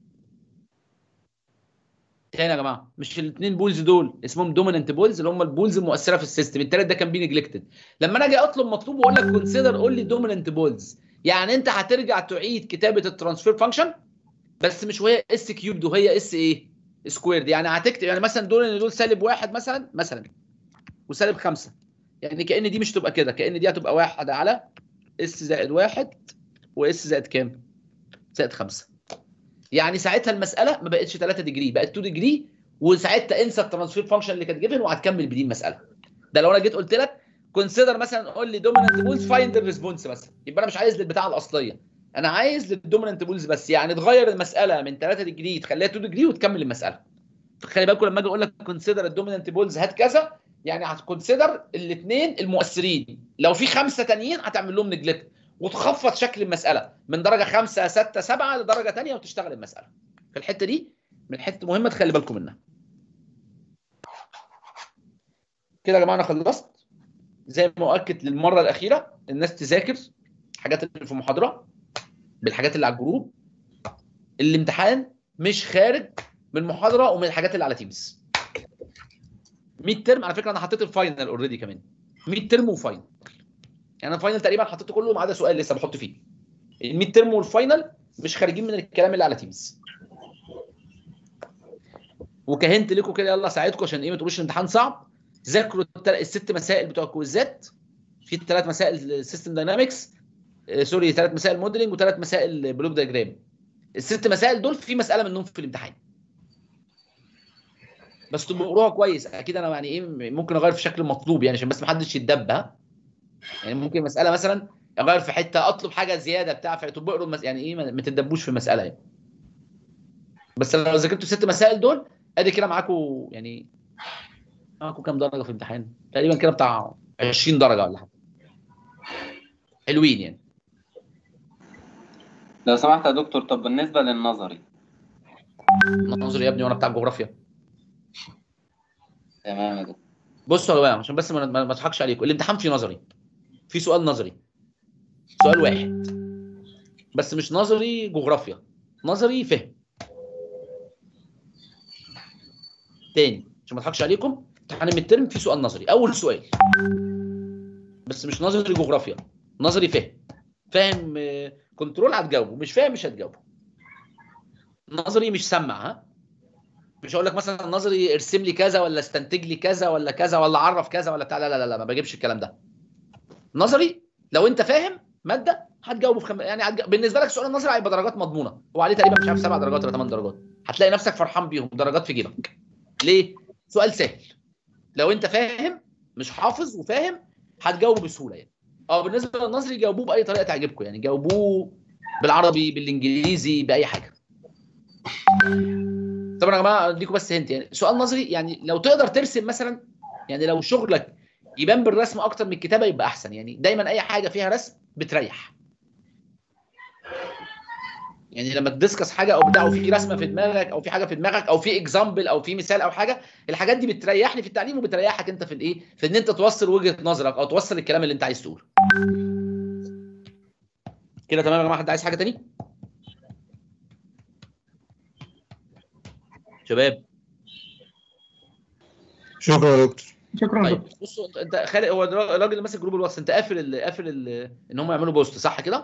تاني يا جماعه مش الاثنين بولز دول اسمهم دوميننت بولز اللي هم البولز المؤثره في السيستم الثالث ده كان بي نجلكتد لما انا اجي اطلب مطلوب واقول لك كونسيدر اونلي دوميننت بولز يعني انت هترجع تعيد كتابه الترانسفير فانكشن بس مش وهي اس كيوبد وهي اس ايه سكويرد يعني هتكتب يعني مثلا دول ان دول سالب واحد مثلا مثلا وسالب خمسه يعني كان دي مش تبقى كده كان دي هتبقى واحد على اس زائد واحد واس زائد كام؟ زائد خمسه يعني ساعتها المساله ما بقتش 3 ديجري بقت 2 ديجري وساعتها انسى الترانسفير فانكشن اللي كانت جيفن وهتكمل بدي المساله ده لو انا جيت قلت لك كونسيدر مثلا قول لي دوميننت بولز فايند الريسبونس مثلا يبقى انا مش عايز للبتاعه الاصليه انا عايز للدوميننت بولز بس يعني تغير المساله من 3 ديجري تخليها 2 ديجري وتكمل المساله خلي بالكم لما اجي اقول لك كونسيدر الدوميننت بولز هات كذا يعني هتكونسيدر الاثنين المؤثرين لو في خمسه تانيين هتعمل لهم نجلكت وتخفض شكل المساله من درجه 5 6 7 لدرجه ثانيه وتشتغل المساله في الحته دي من الحته مهمه تخلي بالكم منها كده يا جماعه انا خلصت زي ما اؤكد للمره الاخيره الناس تذاكر الحاجات اللي في المحاضره بالحاجات اللي على الجروب الامتحان مش خارج من المحاضره ومن الحاجات اللي على تيمز 100 ترم على فكره انا حطيت الفاينل اوريدي كمان 100 ترم وفاينل يعني انا الفاينل تقريبا حطيته كله ما عدا سؤال لسه بحط فيه الميد ترم والفاينل مش خارجين من الكلام اللي على تيمز وكهنت لكم كده يلا ساعدكم عشان ايه ما تقولوش الامتحان صعب ذاكروا التل... الست مسائل بتوع الكويزات في ثلاث مسائل سيستم داينامكس سوري ثلاث مسائل موديلنج وثلاث مسائل بلوك دايجرام الست مسائل دول في مساله منهم في الامتحان بس تبقوا قروها كويس اكيد انا يعني ايه ممكن اغير في شكل المطلوب يعني عشان بس ما حدش يتدب ها يعني ممكن مساله مثلا اغير في حته اطلب حاجه زياده بتاع فتبقوا اقروا المس... يعني ايه ما تتدبوش في المساله يعني بس لو ذاكرتوا الست مسائل دول ادي كده معاكم يعني معاكم كام درجه في الامتحان تقريبا كده بتاع 20 درجه ولا حاجه حلوين يعني لو سمحت يا دكتور طب بالنسبة للنظري نظري يا ابني وانا بتاع جغرافيا تمام يا دكتور بصوا يا جماعه عشان بس ما ما اضحكش عليكم الامتحان فيه نظري في سؤال نظري سؤال واحد بس مش نظري جغرافيا نظري فهم تاني عشان ما اضحكش عليكم امتحان الميد ترم فيه سؤال نظري اول سؤال بس مش نظري جغرافيا نظري فهم فاهم آه، كنترول هتجاوبه مش فاهم مش هتجاوبه نظري مش سمع ها مش هقول لك مثلا نظري ارسم لي كذا ولا استنتج لي كذا ولا كذا ولا عرف كذا ولا بتاع لا لا لا, لا ما بجيبش الكلام ده نظري لو انت فاهم ماده هتجاوبه في خم... يعني هتج... بالنسبه لك سؤال النظري هيبقى درجات مضمونه وعليه تقريبا مش عارف سبع درجات ولا ثمان درجات هتلاقي نفسك فرحان بيهم درجات في جيبك ليه؟ سؤال سهل لو انت فاهم مش حافظ وفاهم هتجاوبه بسهوله يعني اه بالنسبه للنظري جاوبوه باي طريقه تعجبكم يعني جاوبوه بالعربي بالانجليزي باي حاجه طبعا يا جماعه اديكم بس هنت يعني سؤال نظري يعني لو تقدر ترسم مثلا يعني لو شغلك يبان بالرسم اكتر من الكتابه يبقى احسن يعني دايما اي حاجه فيها رسم بتريح يعني لما تدسكس حاجه او بتاع وفي رسمه في دماغك او في حاجه في دماغك او في اكزامبل او في مثال او حاجه الحاجات دي بتريحني في التعليم وبتريحك انت في الايه في ان انت توصل وجهه نظرك او توصل الكلام اللي انت عايز تقوله كده تمام يا جماعه حد عايز حاجه تاني شباب شكرا يا دكتور شكرا طيب بصوا انت- انت خالق هو الراجل اللي ماسك جروب الواتس انت قافل ال قافل ال ان هم يعملوا بوست صح كده؟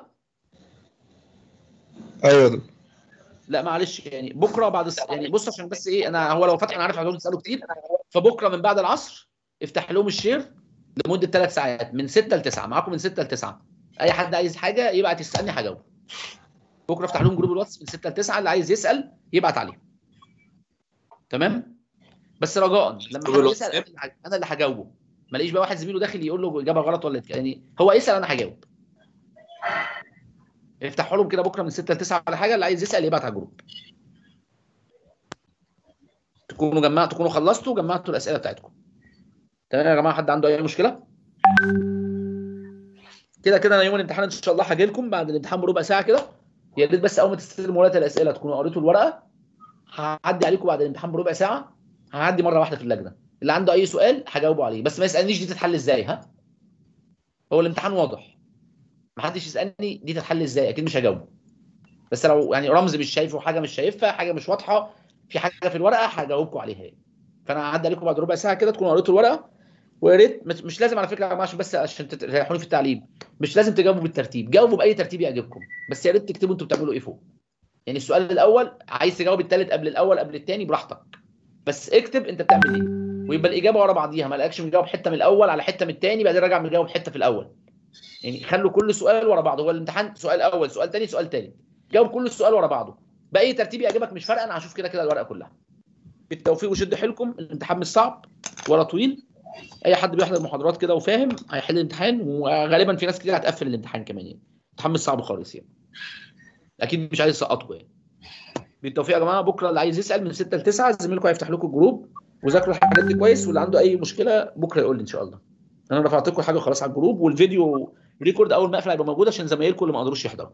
ايوه يا دكتور لا معلش يعني بكره بعد الص... يعني بص عشان بس ايه انا هو لو فتح انا عارف هتقعدوا تسالوا كتير فبكره من بعد العصر افتح لهم الشير لمده ثلاث ساعات من 6 ل 9 معاكم من 6 ل 9 اي حد عايز حاجه يبعت يسالني هجاوب بكره افتح لهم جروب الواتس من 6 ل 9 اللي عايز يسال يبعت عليه تمام بس رجاء لما جروب حد الواتس يسال أنا اللي ه- انا اللي هجاوبه ما الاقيش بقى واحد زميله داخل يقول له اجابه غلط ولا يعني هو يسال انا هجاوب افتحوا لهم كده بكره من 6 ل 9 ولا حاجه اللي عايز يسال يبعت على الجروب تكونوا جمعتوا تكونوا خلصتوا وجمعتوا الاسئله بتاعتكم تمام يا جماعه حد عنده اي مشكله كده كده انا يوم الامتحان ان شاء الله هاجي لكم بعد الامتحان بربع ساعه كده يا ريت بس اول ما تستلموا ورقه الاسئله تكونوا قريتوا الورقه هعدي عليكم بعد الامتحان بربع ساعه هعدي مره واحده في اللجنه اللي عنده اي سؤال هجاوبه عليه بس ما يسالنيش دي تتحل ازاي ها هو الامتحان واضح ما حدش يسالني دي تتحل ازاي اكيد مش هجاوبه بس لو يعني رمز مش شايفه حاجه مش شايفها حاجه مش واضحه في حاجه في الورقه هجاوبكم عليها يعني. فانا هعدي عليكم بعد ربع ساعه كده تكونوا قريتوا الورقه ويا ريت مش مش لازم على فكره يا جماعه عشان بس عشان تريحوني في التعليم مش لازم تجاوبوا بالترتيب جاوبوا باي ترتيب يعجبكم بس يا ريت تكتبوا انتوا بتعملوا ايه فوق يعني السؤال الاول عايز تجاوب الثالث قبل الاول قبل الثاني براحتك بس اكتب انت بتعمل ايه ويبقى الاجابه ورا بعضيها ما لقاكش مجاوب حته من الاول على حته من الثاني بعدين راجع مجاوب حته في الاول يعني خلوا كل سؤال ورا بعضه هو الامتحان سؤال اول سؤال ثاني سؤال ثالث جاوب كل السؤال ورا بعضه باي ترتيب يعجبك مش فارقه انا هشوف كده كده الورقه كلها بالتوفيق وشد حيلكم الامتحان مش صعب ولا طويل اي حد بيحضر محاضرات كده وفاهم هيحل الامتحان وغالبا في ناس كتير هتقفل الامتحان كمان يعني الامتحان مش صعب خالص يعني اكيد مش عايز اسقطكم يعني بالتوفيق يا جماعه بكره اللي عايز يسال من 6 ل 9 زميلكم هيفتح لكم الجروب وذاكروا الحاجات دي كويس واللي عنده اي مشكله بكره يقول لي ان شاء الله انا رفعت لكم حاجه خلاص على الجروب والفيديو ريكورد اول ما اقفل هيبقى موجود عشان زمايلكم اللي ما قدروش يحضروا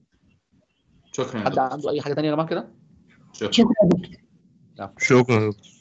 شكرا يا حد دكتور عنده اي حاجه ثانيه يا جماعه كده شكرا شكرا يا دكتور شكرا يا دكتور